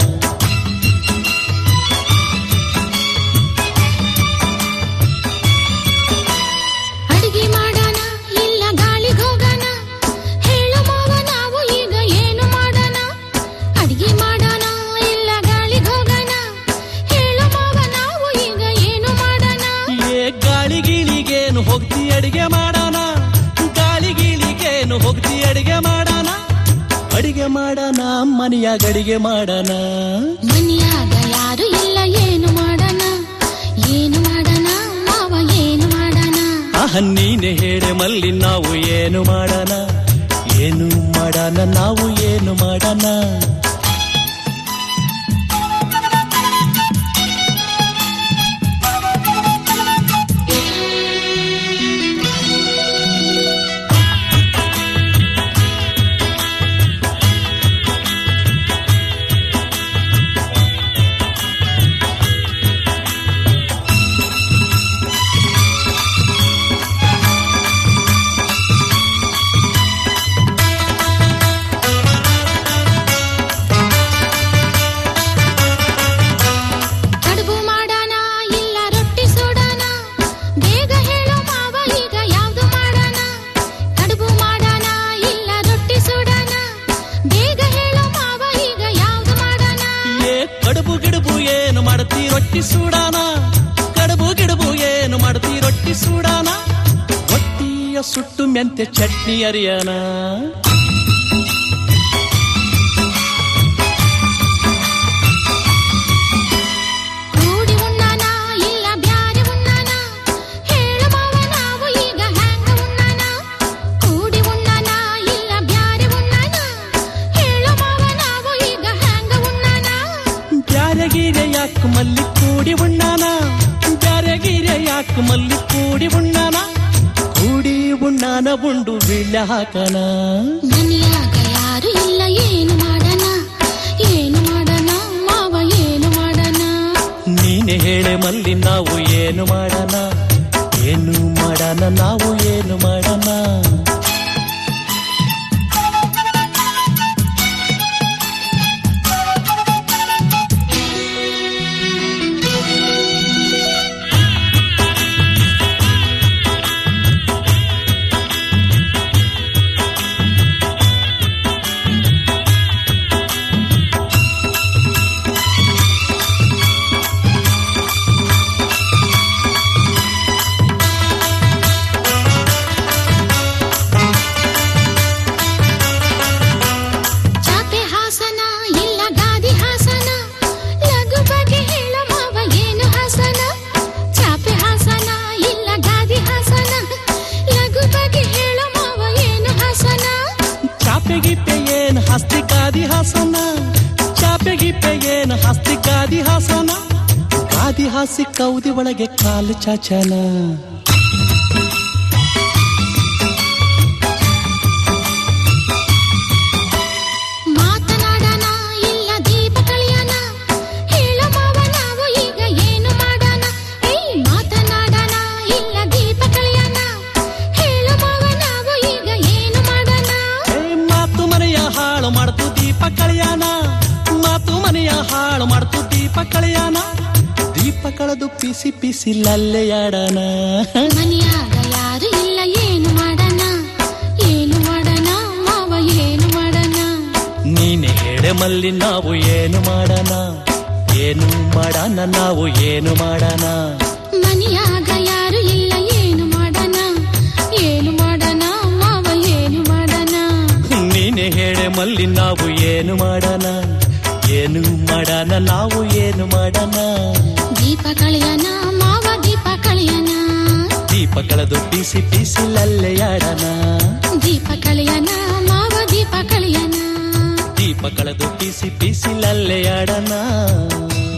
ಅಡಿಗೆ ಮಾಡೋಣ ಇಲ್ಲ ಗಾಳಿಗೆ ಹೋಗೋಣ ಹೇಳು ಮಾವ ನಾವು ಈಗ ಏನು ಮಾಡೋಣ ಅಡಿಗೆ ಮಾಡೋಣ ಇಲ್ಲ ಗಾಳಿಗೆ ಹೋಗೋಣ ಹೇಳು ಮಾವ ನಾವು ಈಗ ಏನು ಮಾಡೋಣ ಏ ಗಾಳಿ ಗೀಳಿಗೇನು ಹೋಗ್ತಿ ಅಡಿಗೆ ಮಾಡೋಣ ಗಾಳಿ ಗೀಳಿಗೇನು ಹೋಗ್ತಿ ಅಡಿಗೆ ಮಾಡೋಣ ಅಡಿಗೆ ಮಾಡೋಣ ಮನೆಯಾಗ ಅಡಿಗೆ ಮಾಡೋಣ ಮನೆಯಾಗ ಯಾರು ಇಲ್ಲ ಏನು ಮಾಡೋಣ ಏನು ಮಾಡೋಣ ಮಾವ ಏನು ಮಾಡೋಣ ಆಹ ನೀನೆ ಹೇಳೆ ಮಲ್ಲಿ ನಾವು ಏನು ಮಾಡೋಣ ಏನು ಮಾಡೋಣ ನಾವು ಏನು ಮಾಡೋಣ ಕಡುಬು ಮಾಡೋಣ ಇಲ್ಲ ರೊಟ್ಟಿ ಸುಡೋಣ ಬೇಗ ಹೇಳು ಮಾವ ಈಗ ಯಾವ್ದು ಮಾಡೋಣ ಕಡುಬು ಮಾಡೋಣ ಇಲ್ಲ ರೊಟ್ಟಿ ಸುಡೋಣ ಬೇಗ ಹೇಳು ಮಾವ ಈಗ ಯಾವ್ದು ಮಾಡೋಣ ಏ ಕಡುಬು ಗಿಡುಬು ಏನು ಮಾಡ್ತಿ ರೊಟ್ಟಿ ಸೂಡಾನ ಕಡುಬು ಗಿಡುಬು ಏನು ಮಾಡ್ತಿ ರೊಟ್ಟಿ ಸೂಡಾನ ರೊಟ್ಟಿಯ ಸುಟ್ಟು ಮೆಂತೆ ಚಟ್ನಿ ಅರಿಯನ ಕೂಡಿ ಉಣ್ಣಾನ ಇಲ್ಲ ಬ್ಯಾರೆ ಉಣ್ಣಾನ ಹೇಳು ಮಾವ ನಾವು ಈಗ ಹ್ಯಾಂಗ ಉಣ್ಣಾನ ಕೂಡಿ ಉಣ್ಣಾನ ಇಲ್ಲ ಬ್ಯಾರೆ ಉಣ್ಣಾನ ಹೇಳು ಮಾವ ನಾವು ಈಗ ಹ್ಯಾಂಗ ಉಣ್ಣಾನ ಬ್ಯಾರೆ ಗೀರೆ ಯಾಕೆ ಮಲ್ಲಿ ಕೂಡಿ ಉಣ್ಣಾನ ಬ್ಯಾರೆ ಗೀರೆ ಯಾಕೆ ಮಲ್ಲಿ ಕೂಡಿ ಉಣ್ಣಾನ ಕೂಡಿ ಉಣ್ಣಾನ ಉಂಡು ಬೀಳ್ಯ ಹಾಕನ ಮನೆಯಾಗ ಯಾರು ಇಲ್ಲ ಏನು ಮಾಡೋಣ ಏನು ಮಾಡೋಣ ಮಾವ ಏನು ಮಾಡೋಣ ನೀನೆ ಹೇಳೆ ಮಲ್ಲಿ ನಾವು ಏನು ಮಾಡೋಣ ಏನು ಮಾಡೋಣ ನಾವು ಏನು ಮಾಡೋಣ ಚಾಪೆ ಹಾಸನ ಇಲ್ಲ ಗಾದಿ ಹಾಸನ ಲಘು ಬಗೆ ಹೇಳ ಮಾವ ಏನು ಹಾಸನ ಚಾಪೆ ಹಾಸನ ಇಲ್ಲ ಗಾದಿ ಹಾಸನ ಲಘು ಬಗೆ ಹೇಳ ಮಾವ ಏನು ಹಾಸನ ಚಾಪೆ ಗಿಪ್ಪೆ ಏನು ಹಸ್ತಿ ಕಾದಿ ಹಾಸನ ಚಾಪೆ ಗಿಪ್ಪೆ ಏನು ಹಸ್ತಿ ಕಾದಿ ಹಾಸನ ಕಾದಿ ಹಾಸಿ ಕೌದಿ ಒಳಗೆ ಕಾಲು ಚಾಚನ ಮಾತನಾಡೋಣ ಇಲ್ಲ ದೀಪ ಕಳಿಯೋಣ ಹೇಳ ಮಾವ ನಾವು ಈಗ ಏನು ಮಾಡೋಣ ಏಯ್ ಮಾತನಾಡೋಣ ಇಲ್ಲ ದೀಪ ಕಳಿಯೋಣ ಹೇಳ ಮಾವ ನಾವು ಈಗ ಏನು ಮಾಡೋಣ ಏ ಮಾತು ಮನೆಯ ಹಾಳು ಮಾಡ್ತು ದೀಪ ಕಳೆಯಾನ ಮಾತು ಮನೆಯ ಹಾಳು ಮಾಡ್ತು ದೀಪ ಕಳೆಯಾನ ದೀಪ ಕಳೆದು ಪಿಸಿ ಪಿಸಿ ಲಲ್ಲೆಯಾಡನ ಮನೆಯಾಗ ಯಾರು ಇಲ್ಲ ಏನು ಮಾಡೋಣ ಏನು ಮಾಡೋಣ ಮಾವ ಏನು ಮಾಡೋಣ ನೀನೆ ಹೇಳೆ ಮಲ್ಲಿ ನಾವು ಏನು ಮಾಡೋಣ ಏನು ಮಾಡೋಣ ನಾವು ಏನು ಮಾಡೋಣ ಮನೆಯಾಗ ಯಾರು ಇಲ್ಲ ಏನು ಮಾಡೋಣ ಏನು ಮಾಡೋಣ ಮಾವ ಏನು ಮಾಡೋಣ ನೀನೆ ಹೇಳೆ ಮಲ್ಲಿ ನಾವು ಏನು ಮಾಡೋಣ ಏನು ಮಾಡೋಣ ನಾವು ಏನು ಮಾಡೋಣ ದೀಪ ಕಳಿಯೋಣ ಮಾವ ದೀಪ ಕಳಿಯೋಣ ದೀಪ ಕಳೆದು ಪಿಸಿ ಪಿಸಿ ಲಲ್ಲೆಯಾಡನ ದೀಪ ಕಳಿಯೋಣ ಮಾವ ದೀಪ ಕಳಿಯೋಣ ದೀಪ ಕಳೆದು ಪಿಸಿ ಪಿಸಿ ಲಲ್ಲೆಯಾಡನ